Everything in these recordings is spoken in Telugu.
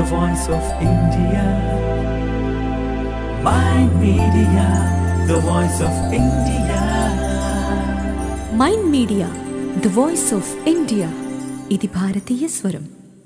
the voice of India. Mind Media, the voice of India. Mind Media the voice of India ఇది భారతీయ స్వరం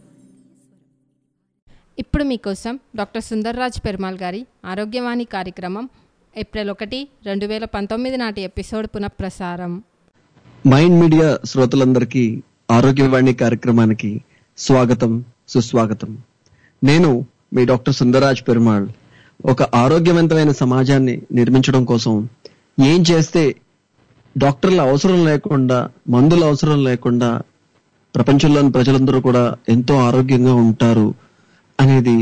ఇప్పుడు మీకోసం డాక్టర్ సుందర్రాజ్ పెరుమాల్ గారి ఆరోగ్యవాణి కార్యక్రమం ఏప్రిల్ ఒకటి రెండు వేల పంతొమ్మిది నాటి ఎపిసోడ్ పునఃప్రసారం మైండ్ మీడియా శ్రోతలందరికీ ఆరోగ్యవాణి కార్యక్రమానికి స్వాగతం సుస్వాగతం నేను మీ డాక్టర్ సుందరాజ్ పెరుమాళ్ ఒక ఆరోగ్యవంతమైన సమాజాన్ని నిర్మించడం కోసం ఏం చేస్తే డాక్టర్ల అవసరం లేకుండా మందుల అవసరం లేకుండా ప్రపంచంలోని ప్రజలందరూ కూడా ఎంతో ఆరోగ్యంగా ఉంటారు అనేది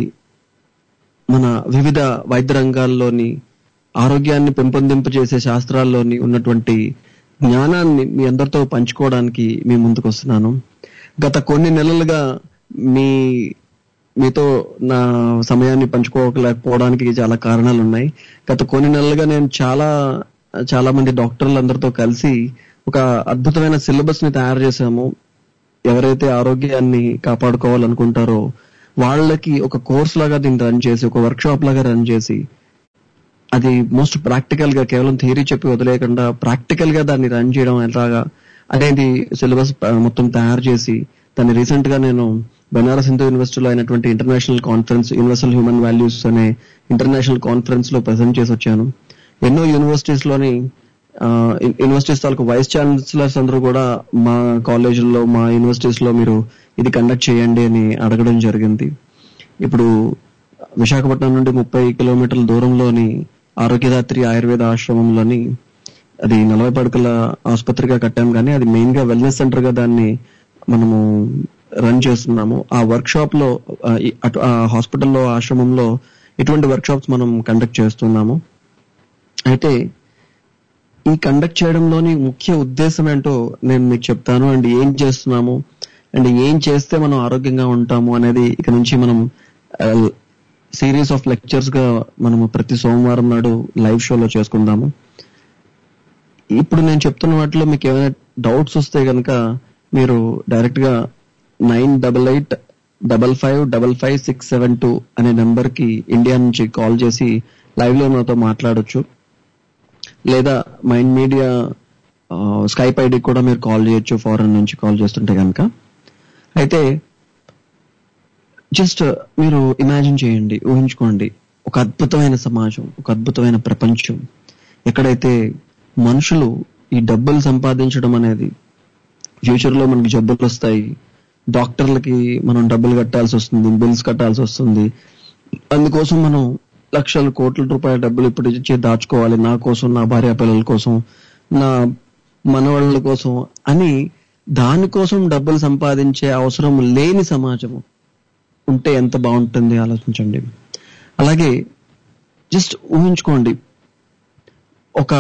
మన వివిధ వైద్య రంగాల్లోని ఆరోగ్యాన్ని పెంపొందింపజేసే శాస్త్రాల్లోని ఉన్నటువంటి జ్ఞానాన్ని మీ అందరితో పంచుకోవడానికి మీ ముందుకు వస్తున్నాను గత కొన్ని నెలలుగా మీ మీతో నా సమయాన్ని పంచుకోలేకపోవడానికి చాలా కారణాలు ఉన్నాయి గత కొన్ని నెలలుగా నేను చాలా చాలా మంది డాక్టర్లందరితో కలిసి ఒక అద్భుతమైన సిలబస్ ని తయారు చేశాము ఎవరైతే ఆరోగ్యాన్ని కాపాడుకోవాలనుకుంటారో వాళ్ళకి ఒక కోర్స్ లాగా దీన్ని రన్ చేసి ఒక వర్క్ షాప్ లాగా రన్ చేసి అది మోస్ట్ ప్రాక్టికల్ గా కేవలం థియరీ చెప్పి వదిలేయకుండా ప్రాక్టికల్ గా దాన్ని రన్ చేయడం ఎలాగా అనేది సిలబస్ మొత్తం తయారు చేసి దాన్ని రీసెంట్ గా నేను బెనారస్ హిందూ యూనివర్సిటీలో అయినటువంటి international conference universal human values అనే ఇంటర్నేషనల్ కాన్ఫరెన్స్ లో ప్రెజెంట్ చేసి వచ్చాను ఎన్నో యూనివర్సిటీస్ లోని యూనివర్సిటీస్ తాలూకు వైస్ ఛాన్సలర్స్ అందరూ కూడా మా కాలేజీల్లో మా యూనివర్సిటీస్ లో మీరు ఇది కండక్ట్ చేయండి అని అడగడం జరిగింది ఇప్పుడు విశాఖపట్నం నుండి ముప్పై కిలోమీటర్ల దూరంలోని ఆరోగ్యదాత్రి ఆయుర్వేద ఆశ్రమంలోని అది నలభై పడకల ఆసుపత్రిగా కట్టాం కానీ అది మెయిన్ గా వెల్నెస్ సెంటర్ గా దాన్ని మనము రన్ చేస్తున్నాము ఆ వర్క్ షాప్ లో ఆ, ఈ- అటు ఆ హాస్పిటల్లో ఆశ్రమంలో ఇటువంటి వర్క్ షాప్స్ మనం కండక్ట్ చేస్తున్నాము అయితే ఈ కండక్ట్ చేయడంలోని ముఖ్య ఉద్దేశం ఏంటో నేను మీకు చెప్తాను అండ్ ఏం చేస్తున్నాము అండ్ ఏం చేస్తే మనం ఆరోగ్యంగా ఉంటాము అనేది ఇక నుంచి మనం సిరీస్ ఆఫ్ లెక్చర్స్ గా మనము ప్రతి సోమవారం నాడు లైవ్ షోలో చేసుకుందాము ఇప్పుడు నేను చెప్తున్న వాటిలో మీకు ఏమైనా డౌట్స్ వస్తే కనుక మీరు డైరెక్ట్ గా nine double eight double five double five six seven two అనే నెంబర్ కి ఇండియా నుంచి కాల్ చేసి లైవ్ లో నాతో మాట్లాడొచ్చు లేదా మైండ్ మీడియా స్కైప్ ఐడి కూడా మీరు కాల్ చేయొచ్చు ఫారెన్ నుంచి కాల్ చేస్తుంటే కనుక అయితే జస్ట్ మీరు ఇమాజిన్ చేయండి ఊహించుకోండి ఒక అద్భుతమైన సమాజం ఒక అద్భుతమైన ప్రపంచం ఎక్కడైతే మనుషులు ఈ డబ్బులు సంపాదించడం అనేది ఫ్యూచర్ లో మనకి జబ్బులు వస్తాయి డాక్టర్లకి మనం డబ్బులు కట్టాల్సి వస్తుంది బిల్స్ కట్టాల్సి వస్తుంది అందుకోసం మనం లక్షల కోట్ల రూపాయల డబ్బులు ఇప్పుడు ఇచ్చి దాచుకోవాలి నా కోసం నా భార్య పిల్లల కోసం నా మనవాళ్ళ కోసం అని దానికోసం డబ్బులు సంపాదించే అవసరం లేని సమాజము ఉంటే ఎంత బాగుంటుంది ఆలోచించండి అలాగే జస్ట్ ఊహించుకోండి ఒక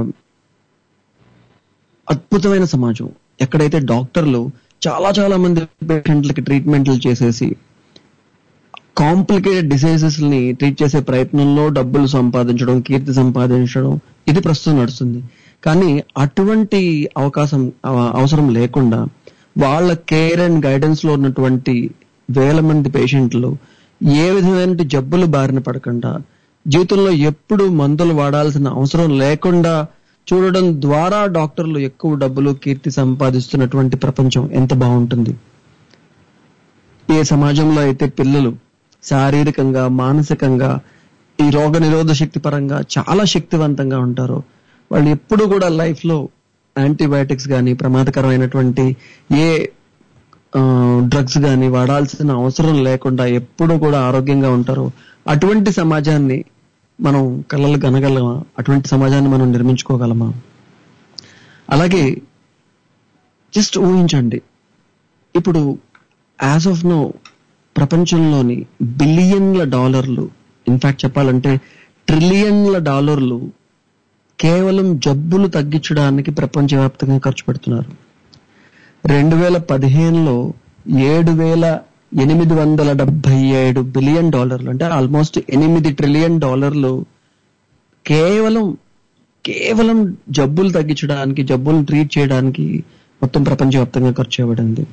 అద్భుతమైన సమాజం ఎక్కడైతే డాక్టర్లు చాలా చాలా మంది పేషెంట్లకి ట్రీట్మెంట్లు చేసేసి కాంప్లికేటెడ్ డిసీజెస్ ని ట్రీట్ చేసే ప్రయత్నంలో డబ్బులు సంపాదించడం కీర్తి సంపాదించడం ఇది ప్రస్తుతం నడుస్తుంది కానీ అటువంటి అవకాశం అవ- అవసరం లేకుండా వాళ్ళ కేర్ అండ్ గైడెన్స్ లో ఉన్నటువంటి వేల మంది పేషెంట్లు ఏ విధమైన జబ్బులు బారిన పడకుండా జీవితంలో ఎప్పుడు మందులు వాడాల్సిన అవసరం లేకుండా చూడడం ద్వారా డాక్టర్లు ఎక్కువ డబ్బులు కీర్తి సంపాదిస్తున్నటువంటి ప్రపంచం ఎంత బాగుంటుంది ఏ సమాజంలో అయితే పిల్లలు శారీరకంగా మానసికంగా ఈ రోగ నిరోధ శక్తి పరంగా చాలా శక్తివంతంగా ఉంటారో వాళ్ళు ఎప్పుడు కూడా లైఫ్ లో యాంటీబయాటిక్స్ కానీ ప్రమాదకరమైనటువంటి ఏ డ్రగ్స్ కానీ వాడాల్సిన అవసరం లేకుండా ఎప్పుడు కూడా ఆరోగ్యంగా ఉంటారో అటువంటి సమాజాన్ని మనం కళ్ళలు కనగలమా అటువంటి సమాజాన్ని మనం నిర్మించుకోగలమా అలాగే జస్ట్ ఊహించండి ఇప్పుడు యాజ్ ఆఫ్ నో ప్రపంచంలోని బిలియన్ల డాలర్లు ఇన్ఫాక్ట్ చెప్పాలంటే ట్రిలియన్ల డాలర్లు కేవలం జబ్బులు తగ్గించడానికి ప్రపంచవ్యాప్తంగా ఖర్చు పెడుతున్నారు రెండు వేల పదిహేనులో ఏడు వేల ఎనిమిది వందల డెబ్బై ఏడు బిలియన్ డాలర్లు అంటే ఆల్మోస్ట్ ఎనిమిది ట్రిలియన్ డాలర్లు కేవలం కేవలం జబ్బులు తగ్గించడానికి జబ్బులు ట్రీట్ చేయడానికి మొత్తం ప్రపంచవ్యాప్తంగా ఖర్చు చేయబడింది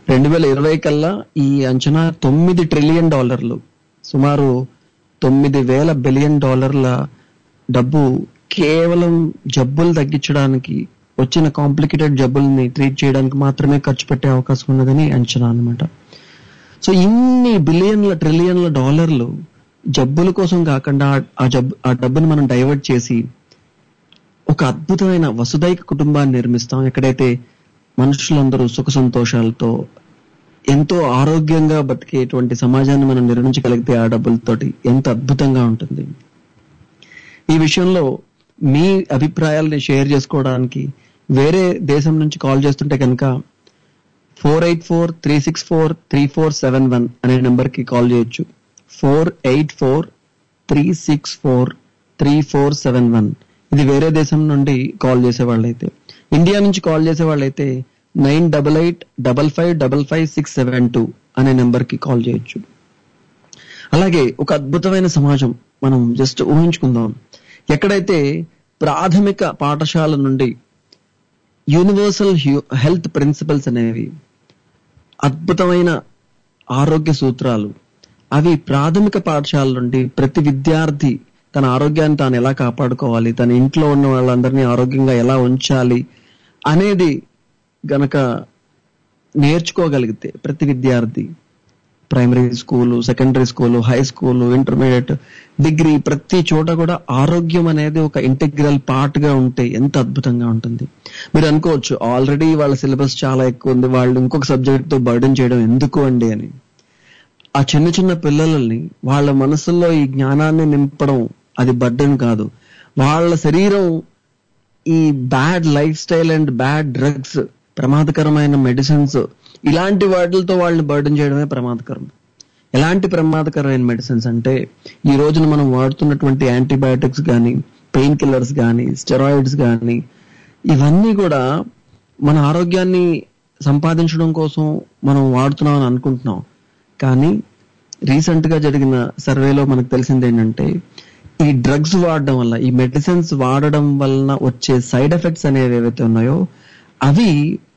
రెండు వేల ఇరవై కల్లా ఈ అంచనా తొమ్మిది ట్రిలియన్ డాలర్లు సుమారు తొమ్మిది వేల బిలియన్ డాలర్ల డబ్బు కేవలం జబ్బులు తగ్గించడానికి వచ్చిన కాంప్లికేటెడ్ జబ్బుల్ని ట్రీట్ చేయడానికి మాత్రమే ఖర్చు పెట్టే అవకాశం ఉన్నదని అంచనా అన్నమాట సో ఇన్ని బిలియన్ల ట్రిలియన్ల డాలర్లు జబ్బుల కోసం కాకుండా ఆ- ఆ జబ్బు ఆ డబ్బుని మనం డైవర్ట్ చేసి ఒక అద్భుతమైన వసుదైక కుటుంబాన్ని నిర్మిస్తాం ఎక్కడైతే మనుషులందరూ సుఖ సంతోషాలతో ఎంతో ఆరోగ్యంగా బతికేటువంటి సమాజాన్ని మనం నిర్మించగలిగితే ఆ డబ్బులతోటి ఎంత అద్భుతంగా ఉంటుంది ఈ విషయంలో మీ అభిప్రాయాలని షేర్ చేసుకోవడానికి వేరే దేశం నుంచి కాల్ చేస్తుంటే కనుక four eight four three six four three four seven one అనే నెంబర్ కి కాల్ చేయొచ్చు four eight four three six four three four seven one ఇది వేరే దేశం నుండి కాల్ చేసే వాళ్ళైతే ఇండియా నుంచి కాల్ చేసే వాళ్ళైతే nine double eight double five double five six seven two అనే నెంబర్ కి కాల్ చేయొచ్చు అలాగే ఒక అద్భుతమైన సమాజం మనం జస్ట్ ఊహించుకుందాం ఎక్కడైతే ప్రాథమిక పాఠశాల నుండి యూనివర్సల్ హెల్త్ ప్రిన్సిపల్స్ అనేవి అద్భుతమైన ఆరోగ్య సూత్రాలు అవి ప్రాథమిక పాఠశాల నుండి ప్రతి విద్యార్థి తన ఆరోగ్యాన్ని తాను ఎలా కాపాడుకోవాలి తన ఇంట్లో ఉన్న వాళ్ళందరినీ ఆరోగ్యంగా ఎలా ఉంచాలి అనేది గనక నేర్చుకోగలిగితే ప్రతి విద్యార్థి primary school secondary school high school intermediate degree ప్రతి చోట కూడా ఆరోగ్యం అనేది ఒక ఇంటిగ్రల్ పార్ట్ గా ఉంటే ఎంత అద్భుతంగా ఉంటుంది మీరు అనుకోవచ్చు ఆల్రెడీ వాళ్ళ సిలబస్ చాలా ఎక్కువ ఉంది వాళ్ళు ఇంకొక సబ్జెక్ట్ తో బర్డెన్ చేయడం ఎందుకు అండి అని ఆ చిన్న చిన్న పిల్లలని వాళ్ళ మనసుల్లో ఈ జ్ఞానాన్ని నింపడం అది బర్డెన్ కాదు వాళ్ళ శరీరం ఈ bad lifestyle and bad drugs ప్రమాదకరమైన మెడిసిన్స్ ఇలాంటి వాటితో వాళ్ళని బర్డెన్ చేయడమే ప్రమాదకరం ఎలాంటి ప్రమాదకరమైన మెడిసిన్స్ అంటే ఈ రోజున మనం వాడుతున్నటువంటి యాంటీబయాటిక్స్ కానీ పెయిన్ కిల్లర్స్ కానీ స్టెరాయిడ్స్ కానీ ఇవన్నీ కూడా మన ఆరోగ్యాన్ని సంపాదించడం కోసం మనం వాడుతున్నాం అని అనుకుంటున్నాం కానీ రీసెంట్ గా జరిగిన సర్వేలో మనకు తెలిసింది ఏంటంటే ఈ డ్రగ్స్ వాడడం వల్ల ఈ మెడిసిన్స్ వాడడం వలన వచ్చే సైడ్ ఎఫెక్ట్స్ అనేవి ఏవైతే ఉన్నాయో అవి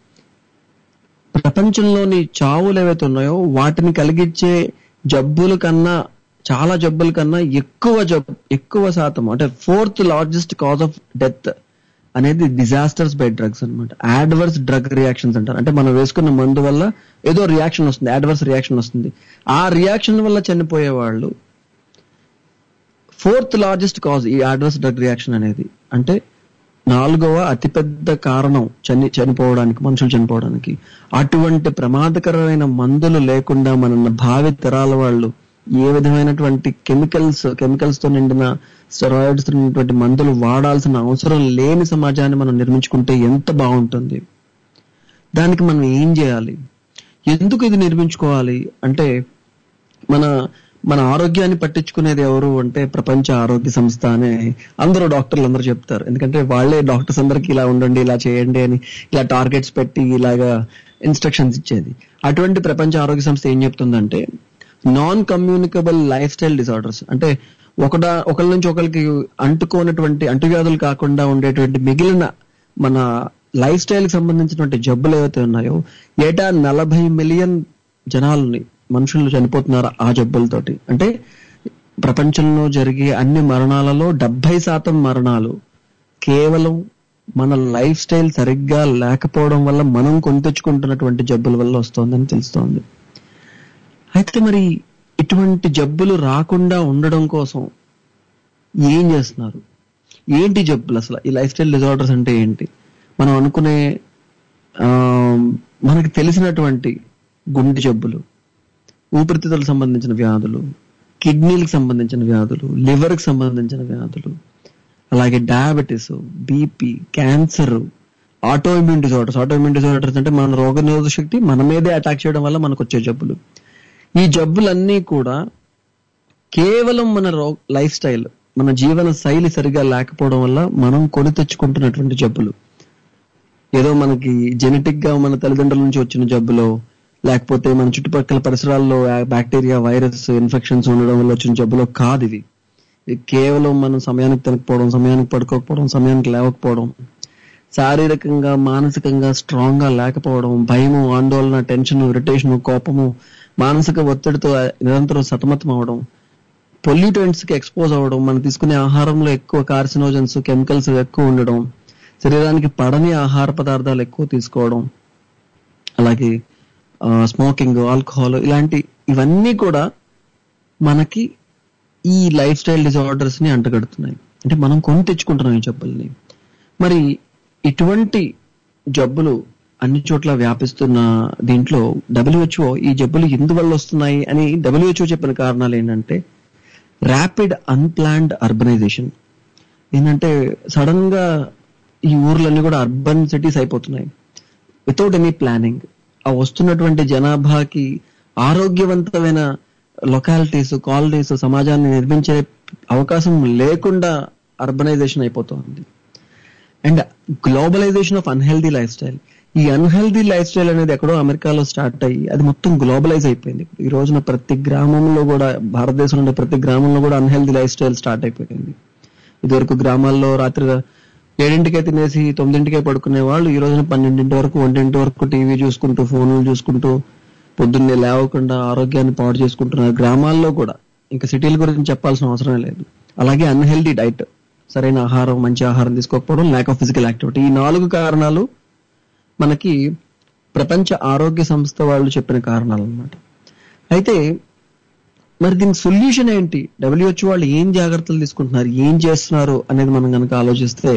ప్రపంచంలోని చావులు ఏవైతే ఉన్నాయో వాటిని కలిగించే జబ్బుల కన్నా చాలా జబ్బుల కన్నా ఎక్కువ జబ్బు ఎక్కువ శాతం అంటే fourth largest cause of death అనేది డిజాస్టర్స్ బై డ్రగ్స్ అన్నమాట యాడ్వర్స్ డ్రగ్ రియాక్షన్స్ అంటారు అంటే మనం వేసుకున్న మందు వల్ల ఏదో రియాక్షన్ వస్తుంది యాడ్వర్స్ రియాక్షన్ వస్తుంది ఆ రియాక్షన్ వల్ల చనిపోయే వాళ్ళు ఫోర్త్ లార్జెస్ట్ కాజ్ ఈ అడ్వర్స్ డ్రగ్ రియాక్షన్ అనేది అంటే నాలుగవ అతిపెద్ద కారణం చని చనిపోవడానికి మనుషులు చనిపోవడానికి అటువంటి ప్రమాదకరమైన మందులు లేకుండా మన భావి తరాల వాళ్ళు ఏ విధమైనటువంటి కెమికల్స్ కెమికల్స్ తో నిండిన స్టెరాయిడ్స్ తో నిండినటువంటి మందులు వాడాల్సిన అవసరం లేని సమాజాన్ని మనం నిర్మించుకుంటే ఎంత బాగుంటుంది దానికి మనం ఏం చేయాలి ఎందుకు ఇది నిర్మించుకోవాలి అంటే మన మన ఆరోగ్యాన్ని పట్టించుకునేది ఎవరు అంటే ప్రపంచ ఆరోగ్య సంస్థ అనే అందరూ డాక్టర్లు అందరూ చెప్తారు ఎందుకంటే వాళ్ళే డాక్టర్స్ అందరికి ఇలా ఉండండి ఇలా చేయండి అని ఇలా టార్గెట్స్ పెట్టి ఇలాగా ఇన్స్ట్రక్షన్స్ ఇచ్చేది అటువంటి ప్రపంచ ఆరోగ్య సంస్థ ఏం చెప్తుందంటే non communicable lifestyle disorders అంటే ఒకట ఒకరి నుంచి ఒకరికి అంటుకోనటువంటి అంటువ్యాధులు కాకుండా ఉండేటువంటి మిగిలిన మన లైఫ్ స్టైల్ కి సంబంధించినటువంటి జబ్బులు ఏవైతే ఉన్నాయో ఏటా నలభై మిలియన్ జనాలని మనుషులు చనిపోతున్నారు ఆ జబ్బులతోటి అంటే ప్రపంచంలో జరిగే అన్ని మరణాలలో డెబ్బై శాతం మరణాలు కేవలం మన లైఫ్ స్టైల్ సరిగ్గా లేకపోవడం వల్ల మనం కొని తెచ్చుకుంటున్నటువంటి జబ్బుల వల్ల వస్తోందని తెలుస్తోంది అయితే మరి ఇటువంటి జబ్బులు రాకుండా ఉండడం కోసం ఏం చేస్తున్నారు ఏంటి జబ్బులు అసలు ఈ లైఫ్ స్టైల్ డిజార్డర్స్ అంటే ఏంటి మనం అనుకునే ఆ, మనకి తెలిసినటువంటి గుండె జబ్బులు ఊపిరితిత్తులకు సంబంధించిన వ్యాధులు కిడ్నీలకు సంబంధించిన వ్యాధులు liver కి సంబంధించిన వ్యాధులు అలాగే diabetes BP cancer autoimmune disorders autoimmune disorders అంటే మన రోగ నిరోధక శక్తి మన మీదే అటాక్ చేయడం వల్ల మనకు వచ్చే జబ్బులు ఈ జబ్బులన్నీ కూడా కేవలం మన రో లైఫ్ స్టైల్ మన జీవన శైలి సరిగా లేకపోవడం వల్ల మనం కొని తెచ్చుకుంటున్నటువంటి జబ్బులు ఏదో మనకి జెనెటిక్ గా మన తల్లిదండ్రుల నుంచి వచ్చిన జబ్బులో లేకపోతే మన చుట్టుపక్కల పరిసరాల్లో బ్యాక్టీరియా వైరస్ ఇన్ఫెక్షన్స్ ఉండడం వల్ల వచ్చిన జబ్బులో కాదు ఇవి ఇది కేవలం మనం సమయానికి తినకపోవడం సమయానికి పడుకోకపోవడం సమయానికి లేవకపోవడం శారీరకంగా మానసికంగా స్ట్రాంగ్ గా లేకపోవడం భయము ఆందోళన టెన్షన్ ఇరిటేషన్ కోపము మానసిక ఒత్తిడితో నిరంతరం సతమతం అవడం పొల్యూటెంట్స్ కి ఎక్స్పోజ్ అవ్వడం మనం తీసుకునే ఆహారంలో ఎక్కువ కార్సినోజన్స్ కెమికల్స్ ఎక్కువ ఉండడం శరీరానికి పడని ఆహార పదార్థాలు ఎక్కువ తీసుకోవడం అలాగే స్మోకింగ్ ఆల్కహాల్ ఇలాంటి ఇవన్నీ కూడా మనకి ఈ లైఫ్ స్టైల్ డిజార్డర్స్ ని అంటగడుతున్నాయి అంటే మనం కొని తెచ్చుకుంటున్నాం ఈ జబ్బుల్ని మరి ఇటువంటి జబ్బులు అన్ని చోట్ల వ్యాపిస్తున్న దీంట్లో డబ్ల్యూహెచ్ఓ ఈ జబ్బులు ఎందువల్ల వస్తున్నాయి అని డబ్ల్యూహెచ్ఓ చెప్పిన కారణాలు ఏంటంటే ర్యాపిడ్ అన్ప్లాన్డ్ అర్బనైజేషన్ ఏంటంటే సడన్ గా ఈ ఊర్లన్నీ కూడా అర్బన్ సిటీస్ అయిపోతున్నాయి వితౌట్ ఎనీ ప్లానింగ్ ఆ వస్తున్నటువంటి జనాభాకి ఆరోగ్యవంతమైన లొకాలిటీస్ కాలనీస్ సమాజాన్ని నిర్మించే అవకాశం లేకుండా అర్బనైజేషన్ అయిపోతుంది and globalization of unhealthy lifestyle ఈ అన్హెల్దీ లైఫ్ స్టైల్ అనేది ఎక్కడో అమెరికాలో స్టార్ట్ అయ్యి అది మొత్తం గ్లోబలైజ్ అయిపోయింది ఈ రోజున ప్రతి గ్రామంలో కూడా భారతదేశంలో ఉండే ప్రతి గ్రామంలో కూడా అన్హెల్దీ లైఫ్ స్టైల్ స్టార్ట్ అయిపోయింది ఇదివరకు గ్రామాల్లో రాత్రి ఏడింటికే తినేసి తొమ్మిదింటికే పడుకునే వాళ్ళు ఈ రోజున పన్నెండింటి వరకు ఒంటింటి వరకు టీవీ చూసుకుంటూ ఫోన్లు చూసుకుంటూ పొద్దున్నే లేవకుండా ఆరోగ్యాన్ని పాడు చేసుకుంటున్నారు గ్రామాల్లో కూడా ఇంకా సిటీల గురించి చెప్పాల్సిన అవసరం లేదు అలాగే అన్హెల్దీ డైట్ సరైన ఆహారం మంచి ఆహారం తీసుకోకపోవడం ల్యాక్ ఆఫ్ ఫిజికల్ యాక్టివిటీ ఈ నాలుగు కారణాలు మనకి ప్రపంచ ఆరోగ్య సంస్థ వాళ్ళు చెప్పిన కారణాలు అన్నమాట అయితే మరి దీనికి సొల్యూషన్ ఏంటి డబ్ల్యూహెచ్ వాళ్ళు ఏం జాగ్రత్తలు తీసుకుంటున్నారు ఏం చేస్తున్నారు అనేది మనం కనుక ఆలోచిస్తే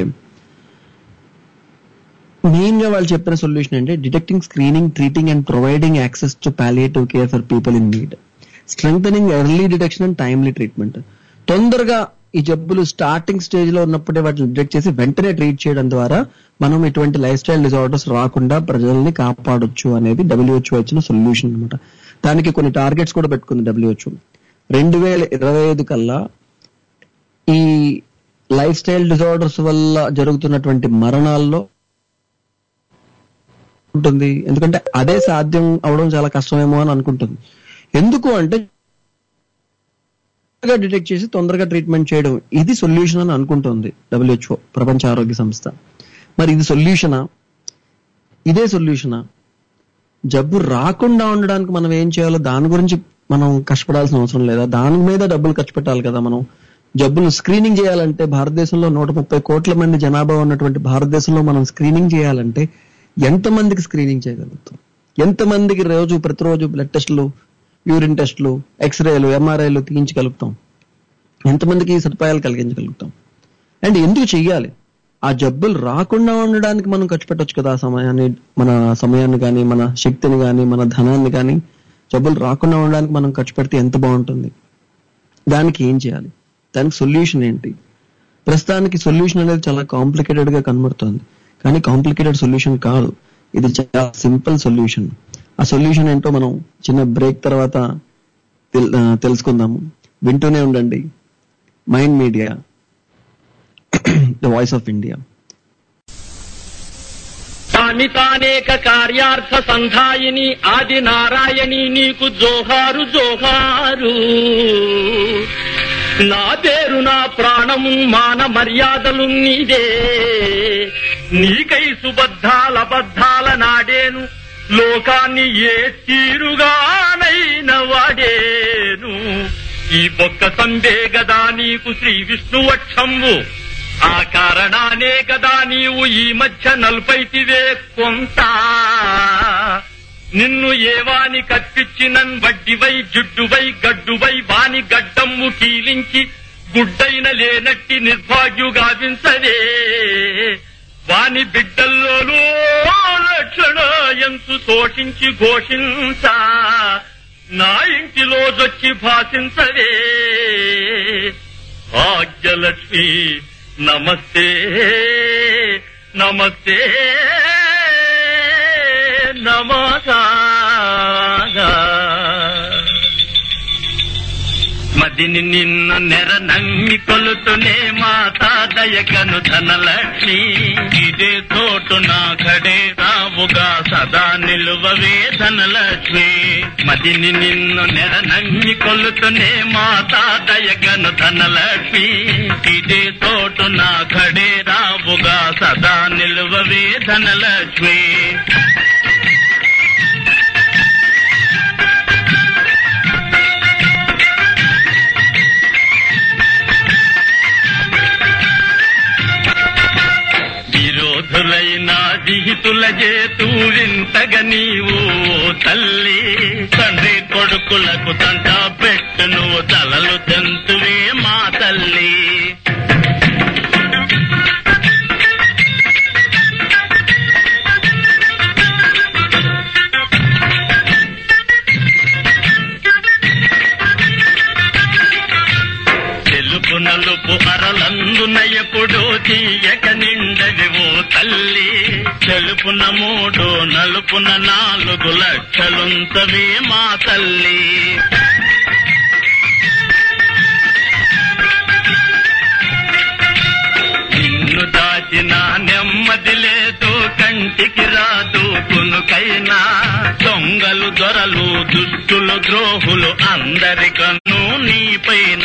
మెయిన్ గా వాళ్ళు చెప్పిన సొల్యూషన్ అంటే detecting screening treating and providing access to palliative care for people in need strength early detection and timely treatment తొందరగా ఈ జబ్బులు స్టార్టింగ్ స్టేజ్ లో ఉన్నప్పుడే వాటిని డిటెక్ట్ చేసి వెంటనే ట్రీట్ చేయడం ద్వారా మనం ఇటువంటి లైఫ్ స్టైల్ డిజార్డర్స్ రాకుండా ప్రజల్ని కాపాడొచ్చు అనేది డబ్ల్యూహెచ్ఓ ఇచ్చిన సొల్యూషన్ అనమాట దానికి కొన్ని టార్గెట్స్ కూడా పెట్టుకుంది డబ్ల్యూహెచ్ఓ రెండు వేల ఇరవై ఐదు కల్లా ఈ లైఫ్ స్టైల్ డిజార్డర్స్ వల్ల జరుగుతున్నటువంటి మరణాల్లో ఉంటుంది ఎందుకంటే అదే సాధ్యం అవడం చాలా కష్టమేమో అని అనుకుంటుంది ఎందుకు అంటే తొందరగా డిటెక్ట్ చేసి తొందరగా ట్రీట్మెంట్ చేయడం ఇది సొల్యూషన్ అని అనుకుంటుంది డబ్ల్యూహెచ్ఓ ప్రపంచ ఆరోగ్య సంస్థ మరి ఇది సొల్యూషనా ఇదే సొల్యూషనా జబ్బు రాకుండా ఉండడానికి మనం ఏం చేయాలో దాని గురించి మనం కష్టపడాల్సిన అవసరం లేదా దాని మీద డబ్బులు ఖర్చు పెట్టాలి కదా మనం జబ్బులు స్క్రీనింగ్ చేయాలంటే భారతదేశంలో నూట ముప్పై కోట్ల మంది జనాభా ఉన్నటువంటి భారతదేశంలో మనం స్క్రీనింగ్ చేయాలంటే ఎంతమందికి స్క్రీనింగ్ చేయగలుగుతాం ఎంతమందికి రోజు ప్రతిరోజు బ్లడ్ టెస్టులు యూరిన్ టెస్టులు ఎక్స్రేలు ఎంఆర్ఐలు తీయించగలుగుతాం ఎంతమందికి ఈ సదుపాయాలు కలిగించగలుగుతాం అండ్ ఎందుకు చెయ్యాలి ఆ జబ్బులు రాకుండా ఉండడానికి మనం ఖర్చు పెట్టొచ్చు కదా ఆ సమయాన్ని మన సమయాన్ని కానీ మన శక్తిని కానీ మన ధనాన్ని కానీ జబ్బులు రాకుండా ఉండడానికి మనం ఖర్చు పెడితే ఎంత బాగుంటుంది దానికి ఏం చేయాలి దానికి సొల్యూషన్ ఏంటి ప్రస్తుతానికి సొల్యూషన్ అనేది చాలా కాంప్లికేటెడ్ గా కనబడుతుంది కానీ కాంప్లికేటెడ్ సొల్యూషన్ కాదు ఇది చాలా సింపుల్ సొల్యూషన్ ఆ సొల్యూషన్ ఏంటో మనం చిన్న బ్రేక్ తర్వాత తెల్- ఆ, తెలుసుకుందాము వింటూనే ఉండండి Mind Media the voice of India తాని తానేక కార్యార్థ సంధాయిని ఆది నారాయణి నీకు జోహారు జోహారు నా పేరు నా ప్రాణము మాన మర్యాదలు నీదే నీకై సుబద్ధాల బద్ధాల నాడేను లోకాన్ని ఏ తీరుగానైన వాడేను ఈ బొక్క సందే గదా నీకు శ్రీ విష్ణువక్షంబు ఆ కారణానే కదా నీవు ఈ మధ్య నల్పైతివే కొంత నిన్ను ఏవాని కప్పించినన్ వడ్డివై జుడ్డువై గడ్డువై వాని గడ్డమ్ము కీలించి గుడ్డైన లేనట్టి నిర్భాగ్యుగావించదే వాని బిడ్డల్లోనూ లక్షణ ఎంతు శోషించి ఘోషించ నా ఇంటిలో జొచ్చి భాషించదే భాగ్యలక్ష్మి నమస్తే నమస్తే నమస్కారం మదిని నిన్ను నెర నంగి కొలుతునే మాతా దయకను ధనలక్ష్మి ఇదే తోటు నా కడే రావుగా సదా నిలువవే ధనలక్ష్మి మదిని నిన్ను నెర నంగి కొలుతునే మాతా దయకను ధనలక్ష్మి ఇదే తోటు నా కడే రావుగా సదా నిలువవే ధనలక్ష్మి విరోధులైన జిహితుల చేతూ వింతగ నీవు ఓ తల్లి తండ్రి కొడుకులకు తంట పెట్టు నువ్వు తలలు తెంతువే మా తల్లి తెలుపు నలుపు అరలందున ఎప్పుడు తీయక నిండవి ఓ తల్లి తెలుపున మూడు నలుపున నాలుగు లక్షలుంతవే మా తల్లి నిన్ను దాచిన నెమ్మది లేదు కంటికి రాదు కునుకైనా దొంగలు దొరలు దుష్టులు ద్రోహులు అందరికన్ను నీపైన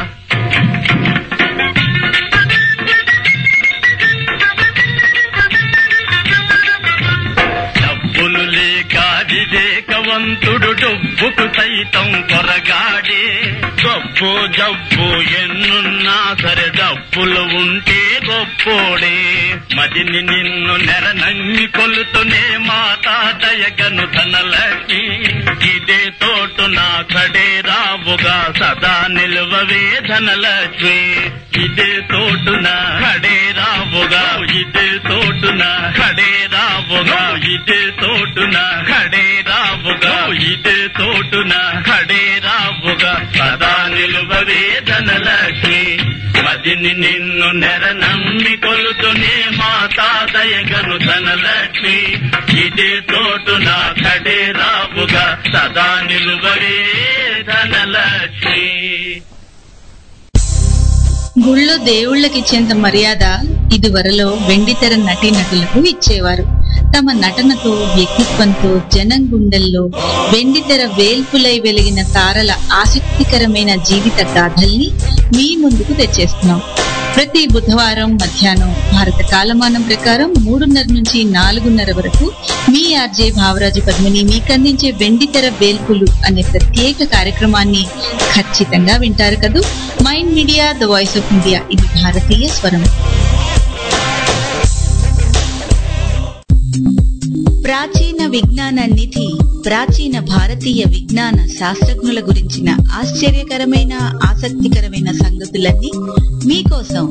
డబ్బులు లేక వివేకవంతుడు డబ్బుకు సైతం కొరగాడే గొప్ప జబ్బు ఎన్నున్నా సరే డబ్బులు ఉంటే గొప్పోడే మదిని నిన్ను నెరనమ్మి కొలుతునే మాతా దయగను ధనలక్ష్మి ఇదే తోటు నా కడే రావుగా సదా నిలువవే ధనలక్ష్మి ఇదే తోటున కడే రావుగా ఇదే తోటున కడే రావుగా ఇదే తోటున కడే రావుగా ఇదే తోటున కడే రావుగా సదా నిలువవే ధనలక్ష్మి మదిని నిన్ను నెర నమ్మి కొలుతునే మాతా దయగను ధనలక్ష్మి ఇదే తోటున కడే రావుగా సదా నిలువవే ధనలక్ష్మి గుళ్ళో దేవుళ్ళకిచ్చేంత మర్యాద ఇదివరలో వెండితెర నటీ నటులకు ఇచ్చేవారు తమ నటనతో వ్యక్తిత్వంతో జనం గుండెల్లో వెండితెర వేల్పులై వెలిగిన తారల ఆసక్తికరమైన జీవిత గాథల్ని మీ ముందుకు తెచ్చేస్తున్నాం ప్రతి బుధవారం మధ్యాహ్నం భారత కాలమానం ప్రకారం మూడున్నర నుంచి నాలుగున్నర వరకు మీ ఆర్జే భావరాజు పద్మిని మీకందించే వెండితెర వేల్పులు అనే ప్రత్యేక కార్యక్రమాన్ని ఖచ్చితంగా వింటారు కదూ Mind Media the voice of India ఇది భారతీయ స్వరం ప్రాచీన విజ్ఞాన నిధి ప్రాచీన భారతీయ విజ్ఞాన శాస్త్రజ్ఞుల గురించిన ఆశ్చర్యకరమైన ఆసక్తికరమైన సంగతులన్నీ మీకోసం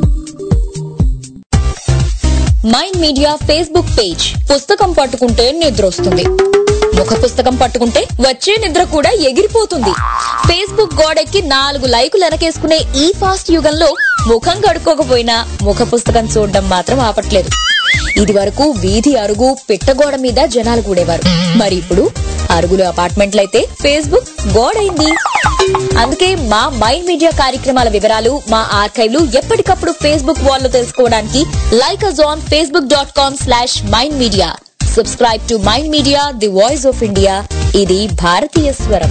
మైండ్ మీడియా ఫేస్బుక్ పేజ్ పుస్తకం పట్టుకుంటే నిద్ర వస్తుంది ముఖ పుస్తకం పట్టుకుంటే వచ్చే నిద్ర కూడా ఎగిరిపోతుంది ఫేస్బుక్ గోడెక్కి నాలుగు లైకులు వెనకేసుకునే ఈ ఫాస్ట్ యుగంలో ముఖం కడుక్కోకపోయినా ముఖ పుస్తకం చూడడం మాత్రం ఆపట్లేదు ఇది వరకు వీధి అరుగు పిట్టగోడ మీద జనాలు కూడేవారు మరి ఇప్పుడు అరుగులు అపార్ట్మెంట్లయితే ఫేస్బుక్ గోడైంది అందుకే మా మైండ్ మీడియా కార్యక్రమాల వివరాలు మా ఆర్కైవ్లు ఎప్పటికప్పుడు ఫేస్బుక్ వాల్లో తెలుసుకోవడానికి like us on Facebook dot com slash Mind Media subscribe to mind Media the voice of India ఇది భారతీయ స్వరం